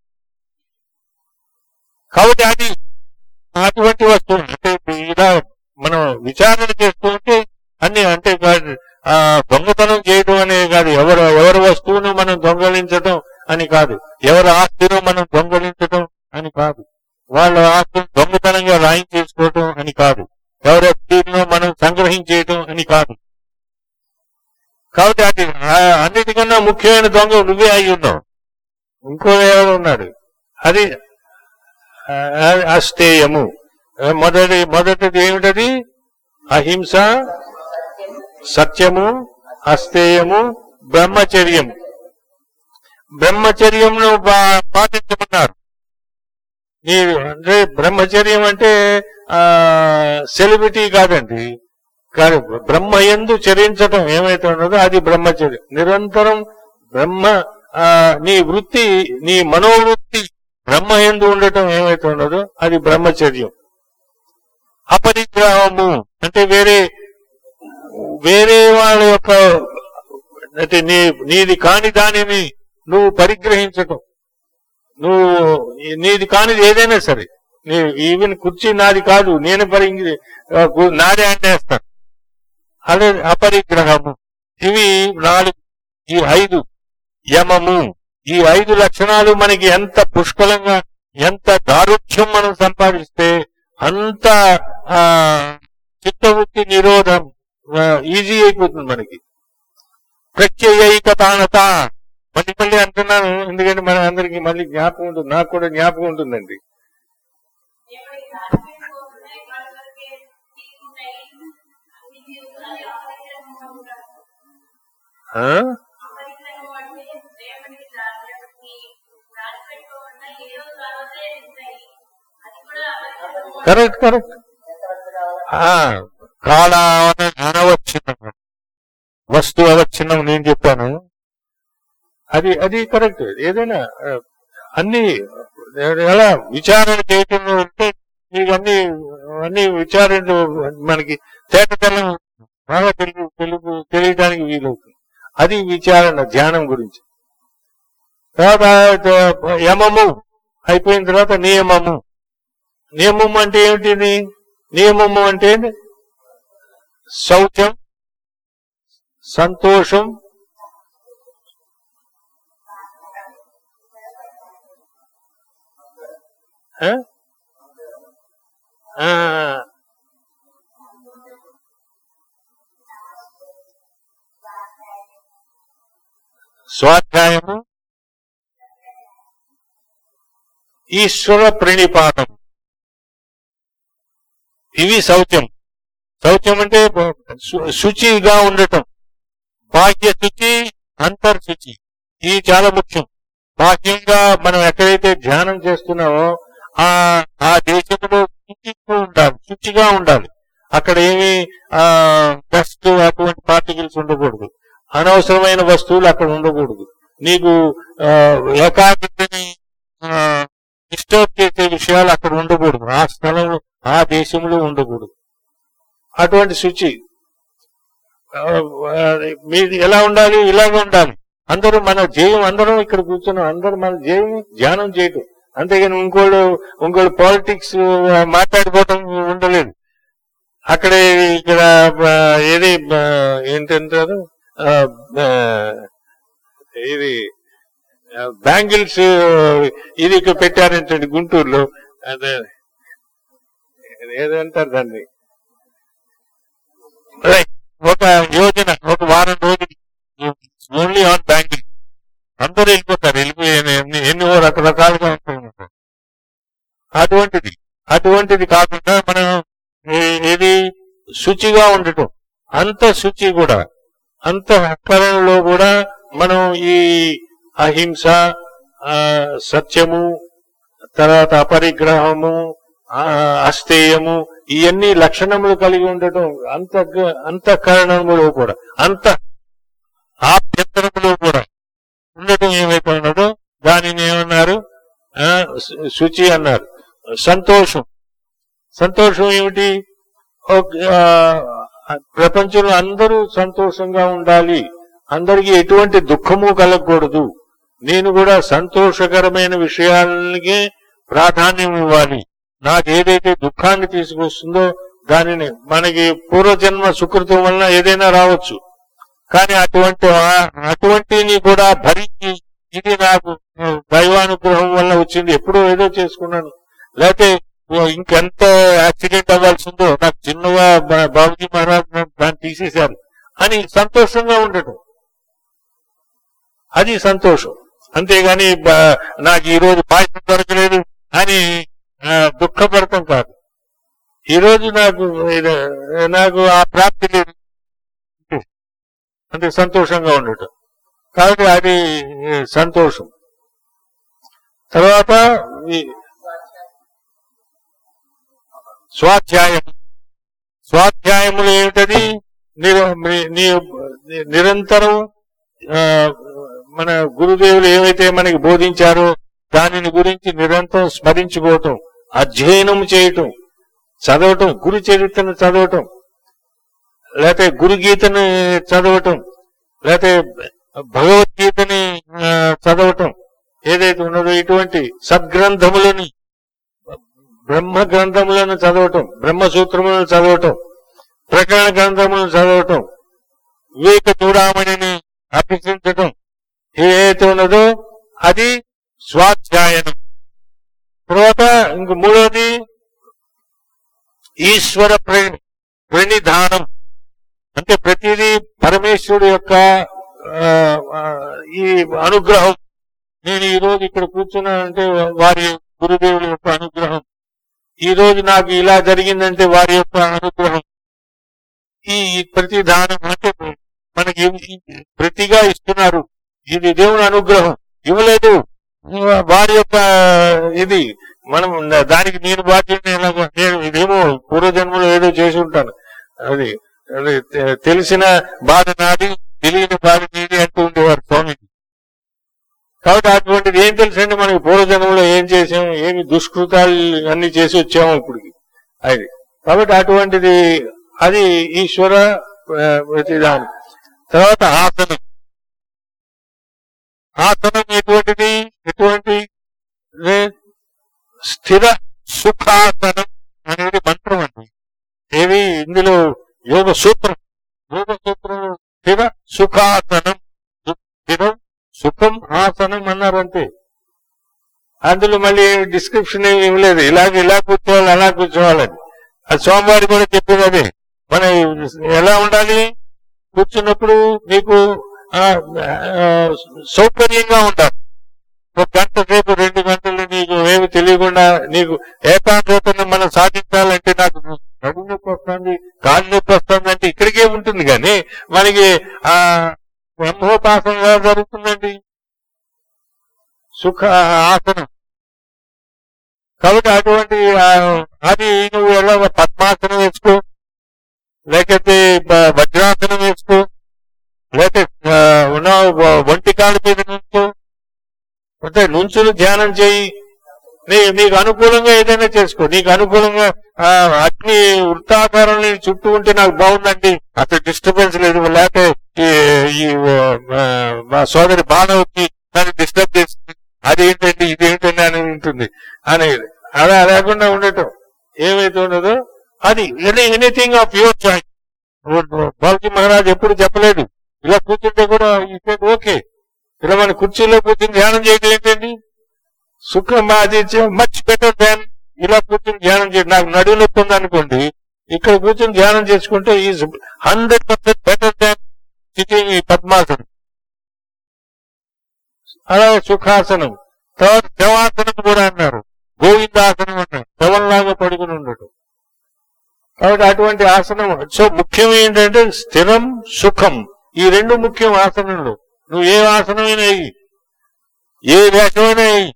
కాబట్టి అది అటువంటి వస్తువు అంటే ఇలా మనం విచారణ చేస్తూ ఉంటే అన్ని అంటే కాదు, ఆ దొంగతనం చేయడం అనే కాదు ఎవరు ఎవరి వస్తువును మనం దొంగలించడం అని కాదు ఎవరి ఆస్తిని మనం దొంగలించడం అని కాదు వాళ్ళ ఆస్తిని దొంగతనంగా రాయించేసుకోవటం అని కాదు ఎవరి ఆస్తిను మనం సంగ్రహించేయటం అని కాదు కాబట్టి అది ఆ, అన్నిటికన్నా ముఖ్యమైన దొంగ నువ్వే అయి ఉన్నావు ఇంకో ఎవరు ఉన్నాడు అది ఆ, అస్థేయము ఆ, మొదటి మొదటిది ఏమిటది అహింస సత్యము అస్థేయము బ్రహ్మచర్యము బ్రహ్మచర్యంను పా- పాటించమన్నారు ఈ అంటే బ్రహ్మచర్యం అంటే ఆ సెలబ్రిటీ కాదండి కాదు బ్రహ్మ ఎందు చరించటం ఏమైతే ఉన్నదో అది బ్రహ్మచర్యం నిరంతరం బ్రహ్మ ఆ, నీ వృత్తి నీ మనోవృత్తి బ్రహ్మ ఎందు ఉండటం ఏమైతే ఉన్నదో అది బ్రహ్మచర్యం అపరిగ్రహము అంటే వేరే వేరే వాళ్ళ యొక్క అంటే నీ నీది కాని దానిని నువ్వు పరిగ్రహించటం నువ్వు నీది కానిది ఏదైనా సరే నీ ఈవెన్ కుర్చీ నాది కాదు నేను పరి నాదే అంటేస్తాను అదే అపరిగ్రహము ఇవి నాలుగు ఈ ఐదు యమము ఈ ఐదు లక్షణాలు మనకి ఎంత పుష్కలంగా ఎంత దారుఢ్యం మనం సంపాదిస్తే అంత ఆ చిత్తవృత్తి నిరోధం ఈజీ అయిపోతుంది మనకి ప్రత్యయైకతానత మళ్ళీ మళ్ళీ అంటున్నాను ఎందుకంటే మన అందరికి మళ్ళీ జ్ఞాపకం ఉంటుంది నాకు కూడా జ్ఞాపకం ఉంటుందండి దేవుడి దాచిపెట్టుకోకుండా ఇవాళ వరకే తీసుకుంటాయి అన్ని జీవితాలు అపరిగ్రహం ఉంటారు ఆ? అపరిగ్రహం అంటే దేవుడికి దాచిపెట్టుకుని దాచిపెట్టుకోకుండా ఏదో తర్వాతే ఉంటాయి అది కూడా అపరిగ్రహం కరెక్ట్ కరెక్ట్ ఆ, కాల అన- అనవచ్ఛిన్నం వస్తు అవచ్ఛిన్నం నేను చెప్పాను అది అది కరెక్ట్ ఏదైనా ఆ, అన్ని ఎలా విచారణ చేయటంలో ఉంటే మీకు అన్ని అన్ని విచారణలు మనకి తేటతెల్లం బాగా తెలుగు తెలుగు తెలియడానికి వీలవుతుంది అది విచారణ ధ్యానం గురించి తర్వాత యమము అయిపోయిన తర్వాత నియమము నియమం అంటే ఏమిటిది నియమము అంటే శౌచం సంతోషం ఆ? ఆ. స్వాధ్యాయము ఈశ్వర ప్రణిపాతం ఇవి శౌచం శౌచం అంటే శు- శుచిగా ఉండటం బాహ్య శుచి అంతర్శుచి ఇది చాలా ముఖ్యం బాహ్యంగా మనం ఎక్కడైతే ధ్యానం చేస్తున్నామో ఆ ఆ దేశంలో శుచిగా ఉండాలి శుచిగా ఉండాలి అక్కడ ఏమి డస్ట్ అటువంటి పార్టికల్స్ ఉండకూడదు అనవసరమైన వస్తువులు అక్కడ ఉండకూడదు నీకు ఆ, ఏకాగ్రతని డిస్టర్బ్ చేసే విషయాలు అక్కడ ఉండకూడదు ఆ స్థలంలో ఆ దేశంలో ఉండకూడదు అటువంటి శుచి ఆ, ఆ, మీరు ఎలా ఉండాలి ఇలాగ ఉండాలి అందరూ మన జయం అందరం ఇక్కడ కూర్చున్నాం అందరూ మన జయం ధ్యానం చేయటం అంతేగాని ఇంకోళ్ళు ఇంకోళ్ళు పాలిటిక్స్ మాట్లాడుకోవటం ఉండలేదు అక్కడే ఇక్కడ ఆ, ఏది ఆ, ఏంటంటారు ఆ, ఆ, ఇది బ్యాంగిల్స్ ఇది ఇక్కడ పెట్టారంటండి గుంటూరులో అదే ఏదంటారు దాన్ని రైట్. ఒక యోజన ఒక వారం రోజులు ఓన్లీ ఆన్ బ్యాంకింగ్ అందరూ వెళ్ళిపోతారు వెళ్ళిపోయి ఎన్ని ఎన్ని ఓ రకరకాలుగా ఉంటాయి అటువంటిది అటువంటిది కాకుండా మనం ఏ- ఏది శుచిగా ఉండటం అంత శుచి కూడా అంత హక్కరంలో కూడా మనం ఈ అహింస ఆ, సత్యము తర్వాత అపరిగ్రహము ఆ, అస్థేయము ఇవన్నీ లక్షణములు కలిగి ఉండటం అంత అంతఃకరణములో కూడా అంత ఆభ్యంతరములో కూడా ఉండటం ఏమైతే ఉన్నదో దానిని ఏమన్నారు ఆ, శు- శుచి అన్నారు సంతోషం సంతోషం ఏమిటి ఒక- ఆ, ప్రపంచంలో అందరూ సంతోషంగా ఉండాలి అందరికీ ఎటువంటి దుఃఖము కలగకూడదు నేను కూడా సంతోషకరమైన విషయాలకి ప్రాధాన్యం ఇవ్వాలి నాకు ఏదైతే దుఃఖాన్ని తీసుకొస్తుందో దానిని మనకి పూర్వజన్మ సుకృతం వలన ఏదైనా రావచ్చు కానీ అటువంటి అటువంటిని కూడా భరించి ఇది నాకు దైవానుగ్రహం వల్ల వచ్చింది ఎప్పుడో ఏదో చేసుకున్నాను లేకపోతే ఇంకెంత యాక్సిడెంట్ అవ్వాల్సిందో నాకు చిన్నగా బా- బాబుజీ మహారాజ్ నన్ను దాన్ని తీసేశారు అని సంతోషంగా ఉండటం అది సంతోషం అంతేగాని బ- నాకు ఈ రోజు పాయసం దొరకలేదు అని ఆ, దుఃఖపడటం కాదు ఈ రోజు నాకు ఇది- నాకు ఆ ప్రాప్తి లేదు అంటే సంతోషంగా ఉండటం కాబట్టి అది ఏ, సంతోషం తర్వాత ఈ స్వాధ్యాయం స్వాధ్యాయములు ఏమిటది నిర- ని- ని- నిరంతరం ఆ, మన గురుదేవులు ఏవైతే మనకి బోధించారో దానిని గురించి నిరంతరం స్మరించుకోవటం అధ్యయనం చేయటం చదవటం గురు చరిత్రను చదవటం లేకపోతే గురు గీతని చదవటం లేకపోతే భగవద్గీతని ఆ, చదవటం ఏదైతే ఉన్నదో ఇటువంటి సద్గ్రంథములని బ్రహ్మ గ్రంథములను చదవటం బ్రహ్మ సూత్రములను చదవటం ప్రకరణ గ్రంథములను చదవటం వివేక చూడామణిని అభ్యసించటం ఏదైతే ఉన్నదో అది స్వాధ్యాయనం తర్వాత ఇంక మూడవది ఈశ్వర ప్రణి ప్రణిధానం అంటే ప్రతిదీ పరమేశ్వరుడు యొక్క ఆ, ఆ, ఈ అనుగ్రహం నేను ఈ రోజు ఇక్కడ కూర్చున్నానంటే వారి గురుదేవుల యొక్క అనుగ్రహం ఈ రోజు నాకు ఇలా జరిగిందంటే వారి యొక్క అనుగ్రహం ఈ ఈ ప్రతి దానం అంటే మనకి ఇవ్- ప్రతిగా ఇస్తున్నారు ఇది దేవుని అనుగ్రహం ఇవ్వలేదు వారి యొక్క ఇది మనం దానికి నేను బాధ్యత ఎలాగో నేను ఇదేమో పూర్వజన్మలో ఏదో చేసి ఉంటాను అది అది తె- తెలిసిన బాధ నాది తెలియని బాధ నీది అంటూ ఉండేవారు స్వామిజీ కాబట్టి అటువంటిది ఏం తెలుసండి మనకి పూర్వజన్మలో ఏం చేసాం ఏమి దుష్కృతాలు అన్ని చేసి వచ్చాము ఇప్పటికి అది కాబట్టి అటువంటిది అది ఈశ్వర ఆ, ప్రతిదానం తర్వాత ఆసనం ఆసనం ఎటువంటిది ఎటువంటి ఏ, స్థిర సుఖాసనం అనేది మంత్రం అండి ఏది ఇందులో యోగ సూత్రం యోగ సూత్రం స్థిర సుఖాసనం సు- స్థిరం సుఖం ఆసనం అన్నారంతే అందులో మళ్ళీ డిస్క్రిప్షన్ ఏమి ఇవ్వలేదు ఇలాగ ఇలా కూర్చోవాలి అలా కూర్చోవాలని అది సోమవారి కూడా చెప్పేది అదే మన ఎలా ఉండాలి కూర్చున్నప్పుడు నీకు ఆ, ఆ, సౌకర్యంగా ఉండాలి ఒక గంట సేపు రెండు గంటలు నీకు ఏమి తెలియకుండా నీకు ఏకాగ్రతను మనం సాధించాలంటే నాకు నడుము నొప్పి వస్తుంది కాలు నొప్పి వస్తుంది అంటే ఇక్కడికే ఉంటుంది కానీ మనకి ఆ బ్రహ్మోపాసన ఎలా జరుగుతుందండి సుఖ ఆసనం కాబట్టి అటువంటి ఆ, అది నువ్వు ఎలా పద్మాసనం వేసుకో లేకపోతే బ- వజ్రాసనం వేసుకో లేకపోతే ఆ, ఉన్న ఒంటి కాలు మీద నుంచో అంటే నుంచుని ధ్యానం చేయి నీ నీకు అనుకూలంగా ఏదైనా చేసుకో నీకు అనుకూలంగా ఆ, అగ్ని వృత్తాకారంలో నీ చుట్టూ ఉంటే నాకు బాగుందండి అసలు డిస్టర్బెన్స్ లేదు లేకపోతే ఈ- ఈ ఆ, మా సోదరి బాణవకి దాన్ని డిస్టర్బ్ చేస్తుంది అదేంటండి ఇదేంటండి అని ఉంటుంది అనేది అలా లేకుండా ఉండటం ఏమైతే ఉండదో అది anything of your choice Balki Maharaj ఎప్పుడు చెప్పలేదు ఇలా కూర్చుంటే కూడా ఓకే ఇలా మన కుర్చీలో కూర్చుని ధ్యానం చేయడం ఏంటండి సుఖం అది మచ్ బెటర్ దాన్ ఇలా కూర్చొని ధ్యానం చేయడం నాకు నడువు నొప్పి ఉంది అనుకోండి ఇక్కడ కూర్చొని ధ్యానం చేసుకుంటే is hundred percent better than sitting ఈ పద్మాసనం అలాగే సుఖాసనం తర్వాత శవాసనం కూడా అన్నారు గోవిందాసనం అన్నారు శవంలాగా పడుకుని ఉండటం కాబట్టి అటువంటి ఆసనం సో ముఖ్యం ఏంటంటే స్థిరం సుఖం ఈ రెండు ముఖ్యం ఆసనంలో నువ్వు ఏ ఆసనమైనా వెయ్యి ఏ వేషమైనా వెయ్యి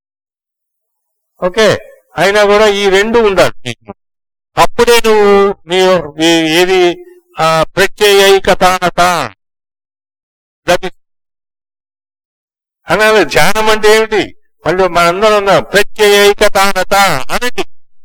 ఓకే అయినా కూడా ఈ రెండు ఉండాలి నీకు అప్పుడే నువ్వు నీ ఈ- ఏది ఆ ప్రత్యయైకతానత దట్ అనాలి ధ్యానం అంటే ఏమిటి మళ్ళీ మనందరం ఉన్నాం ప్రత్యయైకతానత అనేది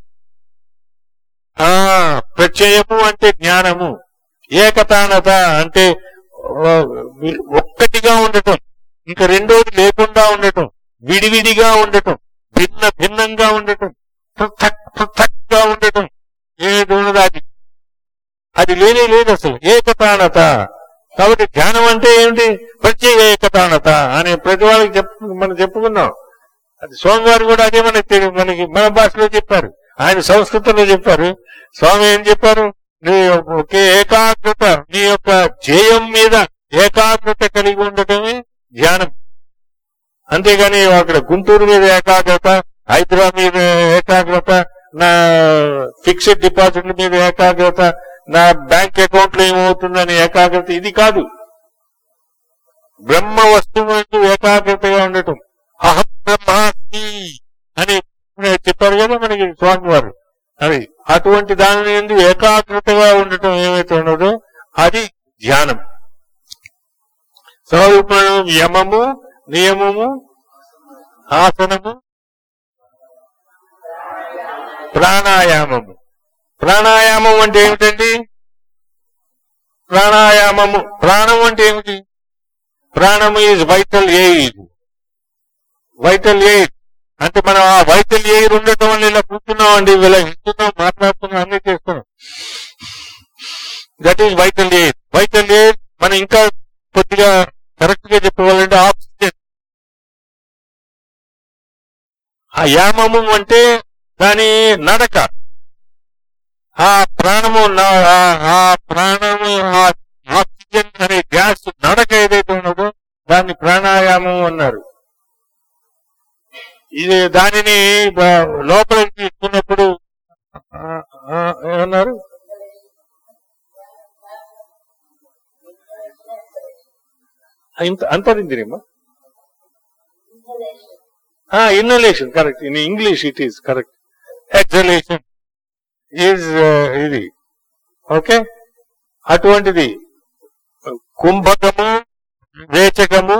ఆ ప్రత్యయము అంటే జ్ఞానము ఏకతానత అంటే ఆ, ఒక్కటిగా ఉండటం ఇంకా రెండోది లేకుండా ఉండటం విడివిడిగా ఉండటం భిన్న భిన్నంగా ఉండటం పృథక్ పృథక్గా ఉండటం ఏది ఉన్నది అది అది లేనే లేదు అసలు ఏకతానత కాబట్టి ధ్యానం అంటే ఏమిటి ప్రత్యేక ఏకతానత అని ప్రతి వాళ్ళకి చెప్పు మనం చెప్పుకున్నాం అది స్వామివారు కూడా అదే మనకి తెలి- మనకి మన భాషలో చెప్పారు ఆయన సంస్కృతంలో చెప్పారు స్వామి ఏం చెప్పారు నీ ఒకే ఏకాగ్రత నీ యొక్క ధ్యేయం మీద ఏకాగ్రత కలిగి ఉండటమే ధ్యానం అంతేగాని అక్కడ గుంటూరు మీద ఏకాగ్రత హైదరాబాద్ మీద ఏకాగ్రత నా ఫిక్స్డ్ డిపాజిట్ల మీద ఏకాగ్రత నా బ్యాంక్ అకౌంట్ లో ఏమవుతుందని ఏకాగ్రత ఇది కాదు బ్రహ్మ వస్తువు ఎందు ఏకాగ్రతగా ఉండటం అహం బ్రహ్మాస్మి అని చెప్పారు కదా మనకి స్వామి వారు అది అటువంటి దాని ఎందు ఏకాగ్రతగా ఉండటం ఏమైతే ఉన్నదో అది ధ్యానం స్వరూపం యమము నియమము ఆసనము ప్రాణాయామము ప్రాణాయామం అంటే ఏమిటండి ప్రాణాయామము ప్రాణం అంటే ఏమిటి ప్రాణము is vital air vital air అంటే మనం ఆ వైటల్ ఎయిర్ ఉండటం వల్ల ఇలా కూర్చున్నాం అండి ఇలా వింటున్నాం మాట్లాడుతున్నాం అన్ని చేస్తున్నాం that is vital air vital air మనం ఇంకా కొద్దిగా కరెక్ట్ గా చెప్పుకోవాలంటే ఆక్సిజన్ ఆ యామము అంటే దాని నడక ఆ ప్రాణము నా- ఆ- ఆ ప్రాణము ఆ ఆక్సిజన్ అనే గ్యాస్ నడక ఏదైతే ఉన్నదో దాన్ని ప్రాణాయామం అన్నారు ఇది దానిని బ- లోపలికి తీసుకున్నప్పుడు ఆ, ఆ, ఏమన్నారు ఇంత అంతరిందిరేమా inhalation correct in English it is correct exhalation is ఇది ఓకే అటువంటిది కుంభకము రేచకము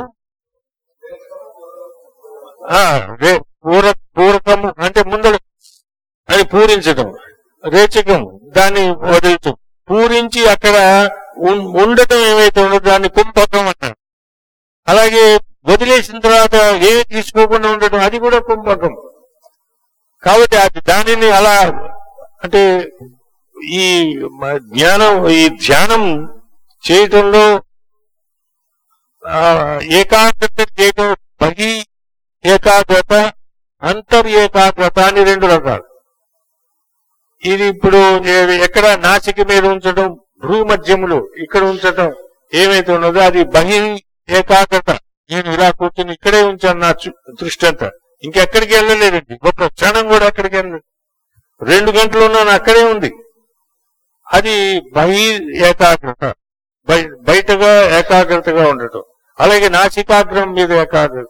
ఆ, రే- పూర పూరకము అంటే ముందర అది పూరించడం రేచకం దాన్ని వదులుతాం పూరించి అక్కడ ఉం- ఉండటం ఏమైతే ఉండదో దాన్ని కుంభకం అంటారు అలాగే వదిలేసిన తర్వాత ఏమి తీసుకోకుండా ఉండటం అది కూడా కుంభకం కాబట్టి అది దానిని అలా అంటే ఈ మ- జ్ఞానం ఈ ధ్యానం చేయటంలో ఆ, ఏకాగ్రత చేయటం బహి ఏకాగ్రత అంతర్ ఏకాగ్రత అని రెండు రకాలు ఇది ఇప్పుడు ఏ- ఎక్కడ నాసిక మీద ఉంచడం భ్రూ మధ్యములు ఇక్కడ ఉంచటం ఏమైతే ఉన్నదో అది బహి ఏకాగ్రత నేను ఇలా కూర్చొని ఇక్కడే ఉంచాను నా చు- దృష్టి అంతా ఇంకెక్కడికి వెళ్ళలేదండి ఒక క్షణం కూడా ఎక్కడికి వెళ్ళలేదు రెండు గంటలు ఉన్నాను అక్కడే ఉంది అది బహి ఏకాగ్రత బయ- బయటగా ఏకాగ్రతగా ఉండటం అలాగే నాసికాగ్రం మీద ఏకాగ్రత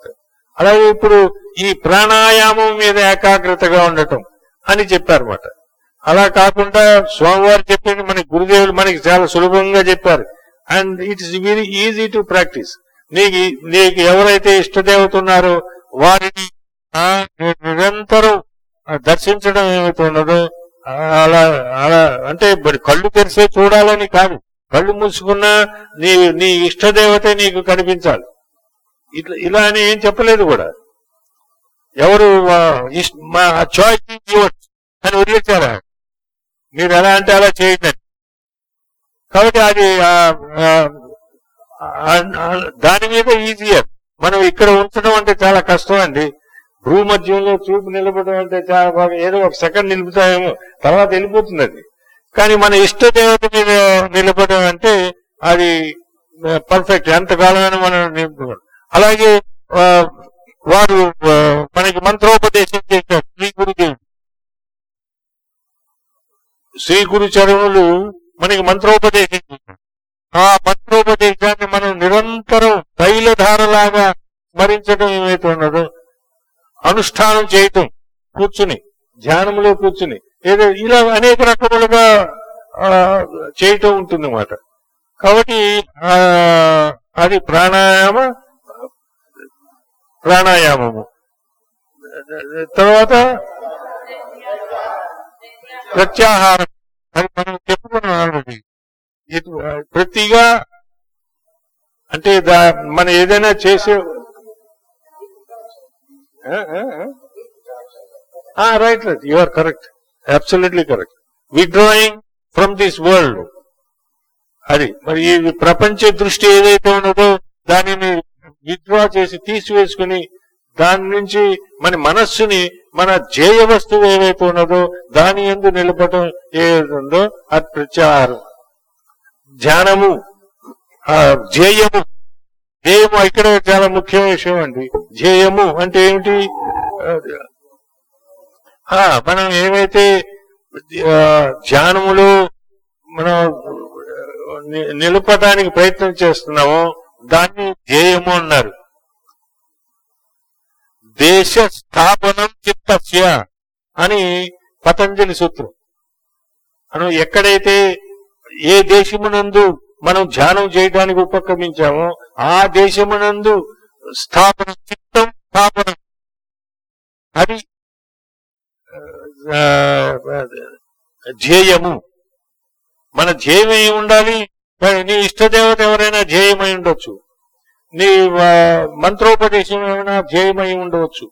అలాగే ఇప్పుడు ఈ ప్రాణాయామం మీద ఏకాగ్రతగా ఉండటం అని చెప్పారన్నమాట అలా కాకుండా స్వామివారు చెప్పింది మనకి గురుదేవులు మనకి చాలా సులభంగా చెప్పారు and it is very easy to practise నీకు నీకు ఎవరైతే ఇష్టదేవత ఉన్నారో వారిని ఆ, నిరంతరం ఆ, దర్శించడం ఏమైతే ఉన్నదో ఆ, అలా అలా అంటే మరి కళ్ళు తెరిసే చూడాలని కాదు కళ్ళు మూసుకున్నా నీ నీ ఇష్టదేవతే నీకు కనిపించాలి ఇట్లా ఇలా అని ఏం చెప్పలేదు కూడా ఎవరు ఆ, ఇష్- మా చాయిస్ యువర్స్ అని వదిలేశారా మీరు ఎలా అంటే అలా చేయండి అని. కాబట్టి అది ఆ, ఆ, ఆ, ఆ, దాని మీద ఈజియర్ మనం ఇక్కడ ఉంచడం అంటే చాలా కష్టం అండి భూమధ్యంలో చూపు నిలబడడం అంటే చాలా బాగా ఏదో ఒక సెకండ్ నిలుపుతామేమో తర్వాత వెళ్ళిపోతుంది అది కానీ మన ఇష్ట దేవత మీద నిలబడడం అంటే అది పర్ఫెక్ట్ ఎంతకాలమైనా మనం నిలుపుకోవడం అలాగే ఆ, వారు ఆ, మనకి మంత్రోపదేశం చేశారు శ్రీ గురుదేవుడు శ్రీ గురు చరణులు మనకి మంత్రోపదేశం చేశారు ఆ మంత్రోపదేశాన్ని మనం నిరంతరం తైలధారలాగా స్మరించడం ఏమైతే ఉన్నదో అనుష్ఠానం చేయటం కూర్చుని ధ్యానంలో కూర్చుని ఏదో ఇలా అనేక రకములుగా ఆ, చేయటం ఉంటుంది అన్నమాట కాబట్టి ఆ, అది ప్రాణాయామ ప్రాణాయామము తర్వాత ప్రత్యాహారం అది మనం చెప్పుకున్నాం ఆల్రెడీ ఇది, ఆ, ప్రతిగా అంటే దా మనం ఏదైనా చేసే right right you are correct absolutely correct withdrawing from this world అది మరి ఈ ప్రపంచ దృష్టి ఏదైతే ఉన్నదో దానిని విత్డ్రా చేసి తీసివేసుకుని దాని నుంచి మన మనస్సుని మన జేయ వస్తువు ఏదైతే ఉన్నదో దాని ఎందు నిలపడం ఏదైతే ఉందో అది ప్రత్యాహారం ధ్యానము ఆ ధ్యేయము ధ్యేయము ఇక్కడ చాలా ముఖ్యమైన విషయం అండి ధ్యేయము అంటే ఏమిటి ఆ, మనం ఏమైతే ఆ, ధ్యానములో మనం ని- నిలపడానికి ప్రయత్నం చేస్తున్నామో దాన్ని ధ్యేయము అన్నారు దేశ స్థాపనం చిత్తస్య అని పతంజలి సూత్రం మనం ఎక్కడైతే ఏ దేశమునందు మనం ధ్యానం చేయడానికి ఉపక్రమించామో ఆ దేశమునందు స్థాపన చిత్తం స్థాపనం అది ఆ, ధ్యేయము మన ధ్యేయం ఏమి ఉండాలి మరి నీ ఇష్టదేవత ఎవరైనా ధ్యేయమై ఉండొచ్చు నీ ఆ, మంత్రోపదేశం ఏమైనా ధ్యేయమై ఉండవచ్చు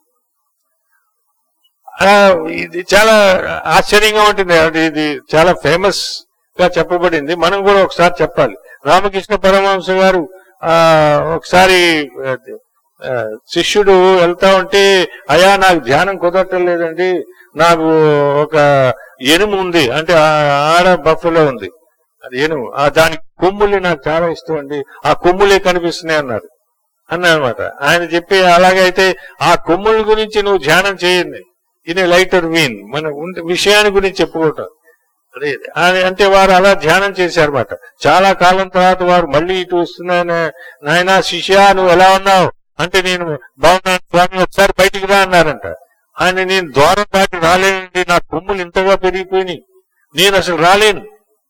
ఆ, ఇది చాలా ఆశ్చర్యంగా ఉంటుంది అది ఇది చాలా ఫేమస్ గా చెప్పబడింది మనం కూడా ఒకసారి చెప్పాలి రామకృష్ణ పరమహంస గారు ఆ ఒకసారి ఆ, ఆ, శిష్యుడు వెళ్తా ఉంటే అయా నాకు ధ్యానం కుదరటం లేదండి నాకు ఒక ఎనుము ఉంది అంటే ఆ- ఆడ బఫలో ఉంది అది ఏనుగు ఆ దాని కొమ్ములే నాకు చాలా ఇష్టం అండి ఆ కొమ్ములే కనిపిస్తున్నాయి అన్నారు అన్నమాట ఆయన చెప్పి అలాగైతే ఆ కొమ్ముల గురించి నువ్వు ధ్యానం చేయండి ఇన్ లైటర్ మీన్ మన ఉండే విషయాన్ని గురించి చెప్పుకోవటం అదే అది అంటే వారు అలా ధ్యానం చేశారన్నమాట చాలా కాలం తర్వాత వారు మళ్ళీ ఇటు వస్తున్నాయన నాయనా శిష్య నువ్వు ఎలా ఉన్నావు అంటే నేను బాగున్నాను స్వామి ఒకసారి బయటికి రా అన్నారంట ఆయన నేను ద్వారం దాటి రాలేనండి నా కొమ్ములు ఇంతగా పెరిగిపోయినాయి నేను అసలు రాలేను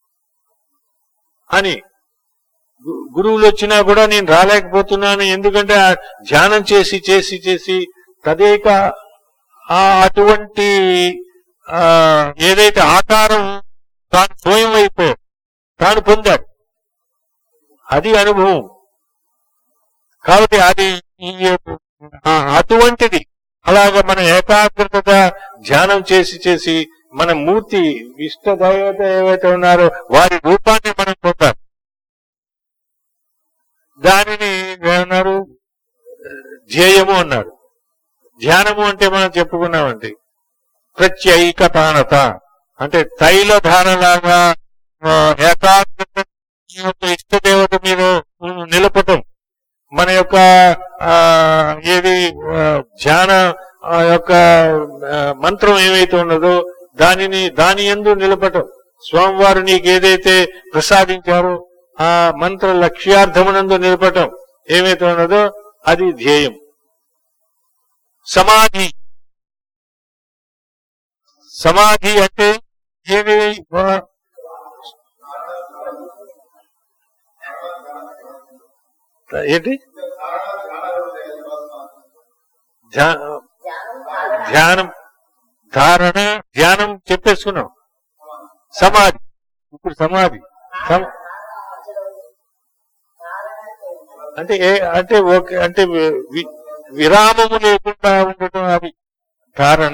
అని గు- గురువులు వచ్చినా కూడా నేను రాలేకపోతున్నాను ఎందుకంటే ఆ ధ్యానం చేసి చేసి చేసి తదేక ఆ అటువంటి ఆ ఏదైతే ఆకారం తాను స్వయం అయిపోయాడు తాను పొందాడు అది అనుభవం కాబట్టి అది ఈ ఆ అటువంటిది అలాగ మన ఏకాగ్రతగా ధ్యానం చేసి చేసి మన మూర్తి ఇష్ట దైవత ఏవైతే ఉన్నారో వారి రూపాన్ని మనం పొందాం దానిని ఏమన్నారు ధ్యేయము అన్నారు ధ్యానము అంటే మనం చెప్పుకున్నామండి ప్రత్యైకతానత అంటే తైల ధారలాగా ఆ, ఏకాగ్రత ఈ యొక్క ఇష్టదేవత మీద నిలపటం మన యొక్క ఆ, ఏది ఆ, ధ్యాన ఆ యొక్క ఆ, మంత్రం ఏమైతే ఉన్నదో దానిని దాని ఎందు నిలపటం స్వామివారు నీకు ఏదైతే ప్రసాదించారో ఆ మంత్ర లక్ష్యార్థమునందు నిలపటం ఏమైతే ఉన్నదో అది ధ్యేయం సమాధి సమాధి అంటే ఏమి వా- ఏంటి ధ్యా- ధ్యానం ధారణ ధ్యానం చెప్పేసుకున్నాం సమాధి ఇప్పుడు సమాధి సమ- అంటే ఏ అంటే ఓకే అంటే వి- వి- విరామము లేకుండా ఉండటం అది ధారణ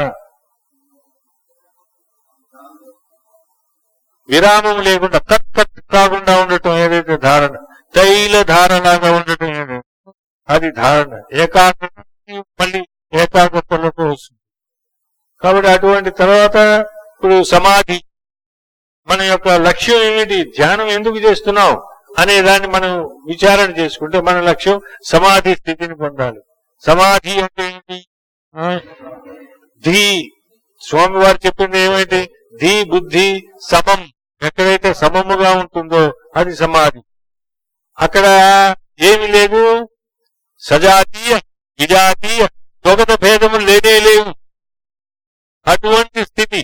విరామం లేకుండా కట్ కట్ కాకుండా ఉండటం ఏదైతే ధారణ తైల ధారణగా ఉండటం ఏదైతే అది ధారణ ఏకాగ్రత మళ్ళీ ఏకాగ్రతలోకి వస్తుంది కాబట్టి అటువంటి తర్వాత ఇప్పుడు సమాధి మన యొక్క లక్ష్యం ఏమిటి ధ్యానం ఎందుకు చేస్తున్నాం అనే దాన్ని మనం విచారణ చేసుకుంటే మన లక్ష్యం సమాధి స్థితిని పొందాలి సమాధి అంటే ఏంటి ఆ, ధీ స్వామివారు చెప్పింది ఏమైతే ధీ బుద్ధి సమం ఎక్కడైతే సమముగా ఉంటుందో అది సమాధి అక్కడ ఏమి లేదు సజాతీయ విజాతీయ స్వగత భేదము లేనే లేవు అటువంటి స్థితి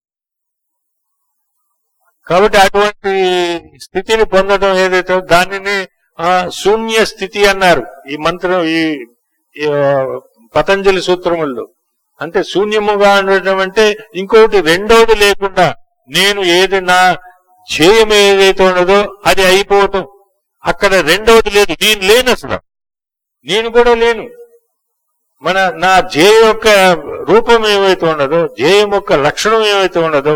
కాబట్టి అటువంటి స్థితిని పొందడం ఏదైతే దానిని ఆ, శూన్య స్థితి అన్నారు ఈ మంత్రం ఈ ఈ, ఆ, పతంజలి సూత్రముల్లో అంటే శూన్యముగా ఉండటం అంటే ఇంకొకటి రెండవది లేకుండా నేను ఏది నా ధ్యేయం ఏదైతే ఉన్నదో అది అయిపోవటం అక్కడ రెండవది లేదు నేను లేను అసలు నేను కూడా లేను మన నా ధ్యేయ యొక్క రూపం ఏమైతే ఉన్నదో ధ్యేయం యొక్క లక్షణం ఏమైతే ఉన్నదో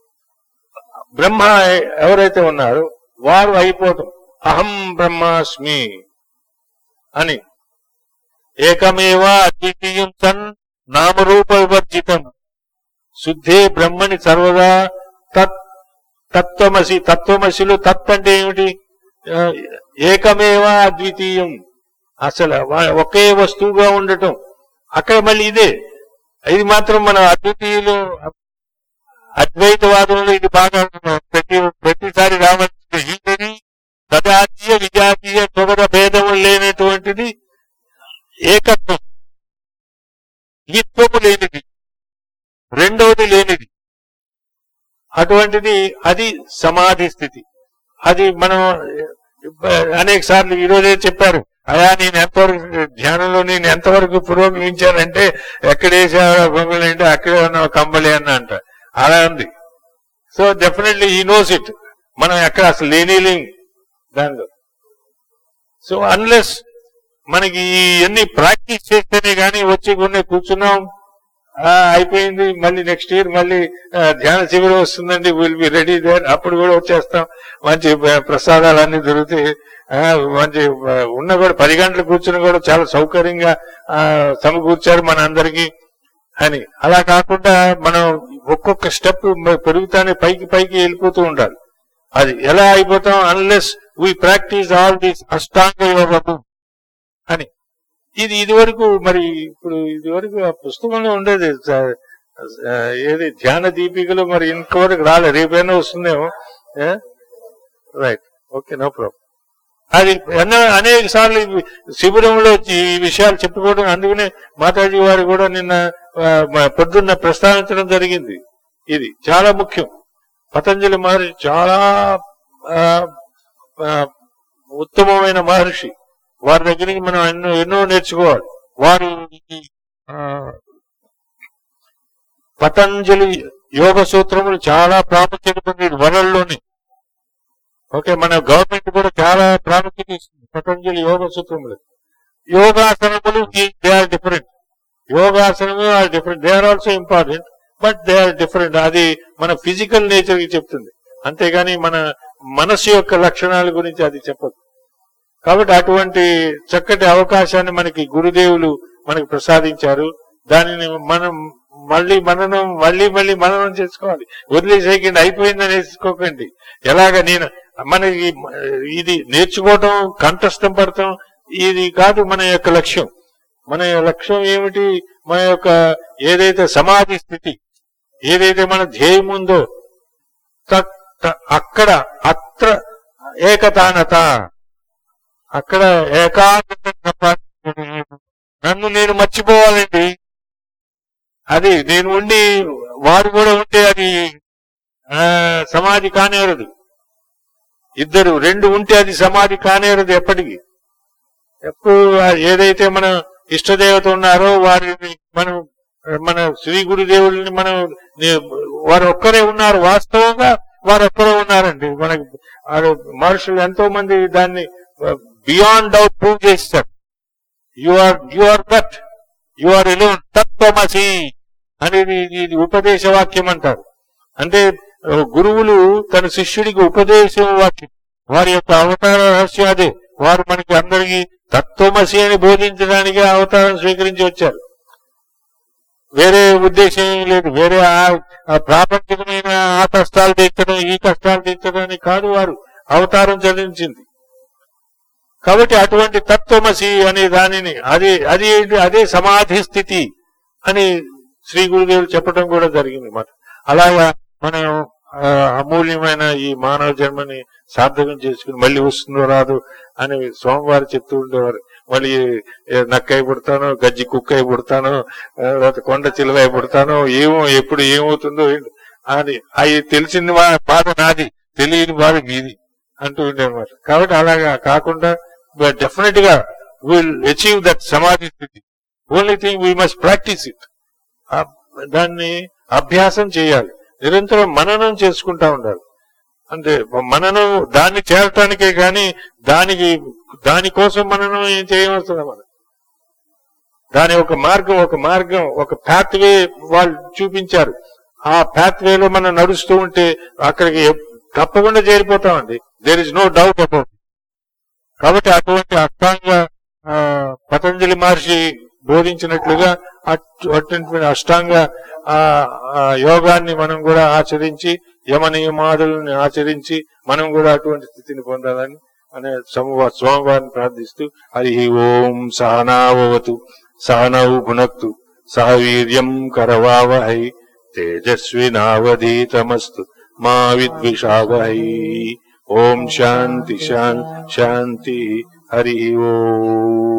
బ్రహ్మ ఎవరైతే ఉన్నారో వారు అయిపోతాం అహం బ్రహ్మాస్మి అని ఏకమేవ అద్వితీయం తన్ నామరూప వివర్జితం శుద్ధే బ్రహ్మని సర్వదా తత్ తత్వమసి తత్వమసిలో తత్ అంటే ఏమిటి ఆ, ఏకమేవ అద్వితీయం అసలు వా- ఒకే వస్తువుగా ఉండటం అక్కడ మళ్ళీ ఇదే ఇది మాత్రం మన అద్వితీయులు అద్వైతవాదంలో ఇది బాగా ప్రతి ప్రతిసారి రావాల్సింది ఏంటది సజాతీయ విజాతీయ తొగద భేదము లేనటువంటిది ఏకత్వం ద్విత్వము లేనిది రెండవది లేనిది అటువంటిది అది సమాధి స్థితి అది మనం అనేక సార్లు ఈరోజే చెప్పారు అయా నేను ఎంతవరకు ధ్యానంలో నేను ఎంతవరకు పురోగమించానంటే ఎక్కడేసా బొమ్మలు అంటే అక్కడే ఉన్న కంబలి అన్న అంట అలా ఉంది so definitely he knows it మనం ఎక్కడ అసలు లేని లేం దానిలో సో అన్లెస్ మనకి ఇవన్నీ ప్రాక్టీస్ చేస్తేనే కానీ వచ్చి కొన్ని కూర్చున్నాం ఆ, అయిపోయింది మళ్ళీ నెక్స్ట్ ఇయర్ మళ్ళీ ఆ, ధ్యాన శిబిరం వస్తుందండి విల్ బి రెడీ దేర్ అప్పుడు కూడా వచ్చేస్తాం మంచి ఆ, ప్రసాదాలు అన్ని దొరుకుతాయి ఆ, మంచి ఆ, ఉన్న కూడా పది గంటలు కూర్చుని కూడా చాలా సౌకర్యంగా ఆ, సమకూర్చారు మన అందరికీ అని అలా కాకుండా మనం ఒక్కొక్క స్టెప్ పెరుగుతానే పైకి పైకి వెళ్ళిపోతూ ఉండాలి అది ఎలా అయిపోతాం unless we practise all these అష్టాంగ యోగము అని ఇది ఇది వరకు మరి ఇప్పుడు ఇది వరకు ఆ పుస్తకంలో ఉండేది స- ఆ, ఏది ధ్యాన దీపికలు మరి ఇంతవరకు రాలే రేపైనా వస్తుందేమో రైట్ ఓకే నో ప్రాబ్లం అది ఎన్నో అనేక సార్లు ఈ శిబిరంలో ఈ విషయాలు చెప్పుకోవడం అందుకనే మాతాజీ వారు కూడా నిన్న ఆ, మ- పొద్దున్న ప్రస్తావించడం జరిగింది ఇది చాలా ముఖ్యం పతంజలి మహర్షి చాలా ఆ, ఆ, ఉత్తమమైన మహర్షి వారి దగ్గర నుంచి మనం ఎన్నో ఎన్నో నేర్చుకోవాలి వారు ఈ, ఆ, పతంజలి యోగ సూత్రములు చాలా ప్రాముఖ్యత పొందేది వరల్డ్లోని ఓకే మన గవర్నమెంట్ కూడా చాలా ప్రాముఖ్యత ఇస్తుంది పతంజలి యోగ సూత్రములు యోగాసనములు దే ఆర్ డిఫరెంట్ యోగాసనము are different they are also important but they are different అది మన ఫిజికల్ నేచర్ కి చెప్తుంది అంతేగాని మన మనస్సు యొక్క లక్షణాల గురించి అది చెప్పదు కాబట్టి అటువంటి చక్కటి అవకాశాన్ని మనకి గురుదేవులు మనకి ప్రసాదించారు దానిని మనం మళ్ళీ మననం మళ్ళీ మళ్ళీ మననం చేసుకోవాలి వదిలేసేకండి అయిపోయిందని వేసుకోకండి ఎలాగ నేను మనకి ఇది నేర్చుకోవటం కంఠస్థం పడటం ఇది కాదు మన యొక్క లక్ష్యం మన లక్ష్యం ఏమిటి మన యొక్క ఏదైతే సమాధి స్థితి ఏదైతే మన ధ్యేయం ఉందో తక్- త- అక్కడ అత్ర ఏకతానత అక్కడ ఏకాగ్రత సంపాదించుకుని నన్ను నేను మర్చిపోవాలండి అది నేను ఉండి వారు కూడా ఉంటే అది ఆ, సమాధి కానేరదు ఇద్దరు రెండు ఉంటే అది సమాధి కానేరదు ఎప్పటికీ ఎప్పుడు ఆ ఏదైతే మన ఇష్టదేవత ఉన్నారో వారిని మనం మన శ్రీ గురుదేవుల్ని మనం ని- వారు ఒక్కరే ఉన్నారు వాస్తవంగా వారు ఒక్కరే ఉన్నారండి మనకి వారు మనుషులు ఎంతో మంది దాన్ని బియాండ్ డౌట్ ప్రూవ్ చేస్తారు you are you are that you are alone తత్వమసి అనేది ఇది- ఇది ఉపదేశ వాక్యం అంటారు అంటే ఆ, గురువులు తన శిష్యుడికి ఉపదేశం వాక్యం వారి యొక్క అవతార రహస్యం అదే వారు మనకి అందరికీ తత్వమసి అని బోధించడానికి ఆ అవతారం స్వీకరించి వచ్చారు వేరే ఉద్దేశం ఏం లేదు వేరే ఆ- ఆ ప్రాపంచికమైన ఆ కష్టాలు తీర్చడం ఈ కష్టాలు తీర్చడం అని కాదు వారు అవతారం చదివించింది కాబట్టి అటువంటి తత్వమసి అనే దానిని అది అది ఏంటి అదే సమాధి స్థితి అని శ్రీ గురుదేవులు చెప్పడం కూడా జరిగింది మాట అలాగా మనం ఆ, అమూల్యమైన ఈ మానవ జన్మని సార్థకం చేసుకుని మళ్ళీ వస్తుందో రాదు అని స్వామివారు చెప్తూ ఉండేవారు మళ్ళీ ఏ నక్కై పుడతానో గజ్జి కుక్క అయి పుడతానో ఆ, లేకపోతే కొండ చిలువ అయి పుడతానో ఏమో ఎప్పుడు ఏమవుతుందో ఏంటో అని అవి తెలిసింది మా బాధ నాది తెలియని బాధ మీది అంటూ ఉండేవారు కాబట్టి అలాగా కాకుండా డెఫినెట్ గా విల్ అచీవ్ దట్ సమాధి స్థితి only thing we must practise it దాన్ని అభ్యాసం చేయాలి నిరంతరం మననం చేసుకుంటా ఉండాలి అంటే మననం దాన్ని చేరటానికే కానీ దానికి దానికోసం మననం ఏం చేయవలసిన మనం దాని ఒక మార్గం ఒక మార్గం ఒక పాత్ వే వాళ్ళు చూపించారు ఆ పాత్ వేలో మనం నడుస్తూ ఉంటే అక్కడికి ఎప్- తప్పకుండా చేరిపోతామండి there is no doubt about కాబట్టి అటువంటి అష్టాంగ ఆ, పతంజలి మహర్షి బోధించినట్లుగా అటు- అటువంటి అష్టాంగ ఆ, ఆ, యోగాన్ని మనం కూడా ఆచరించి యమ నియమాదులను ఆచరించి మనం కూడా అటువంటి స్థితిని పొందాలని అనే సమూహ స్వామివారిని ప్రార్థిస్తూ హరి ఓం సహనావతు సహనౌ భునక్తు సహ వీర్యం కరవావహై తేజస్వినావధీతమస్తు మా విద్విషావహై ఓం శాంతి శాంతి శాంతి హరి ఓం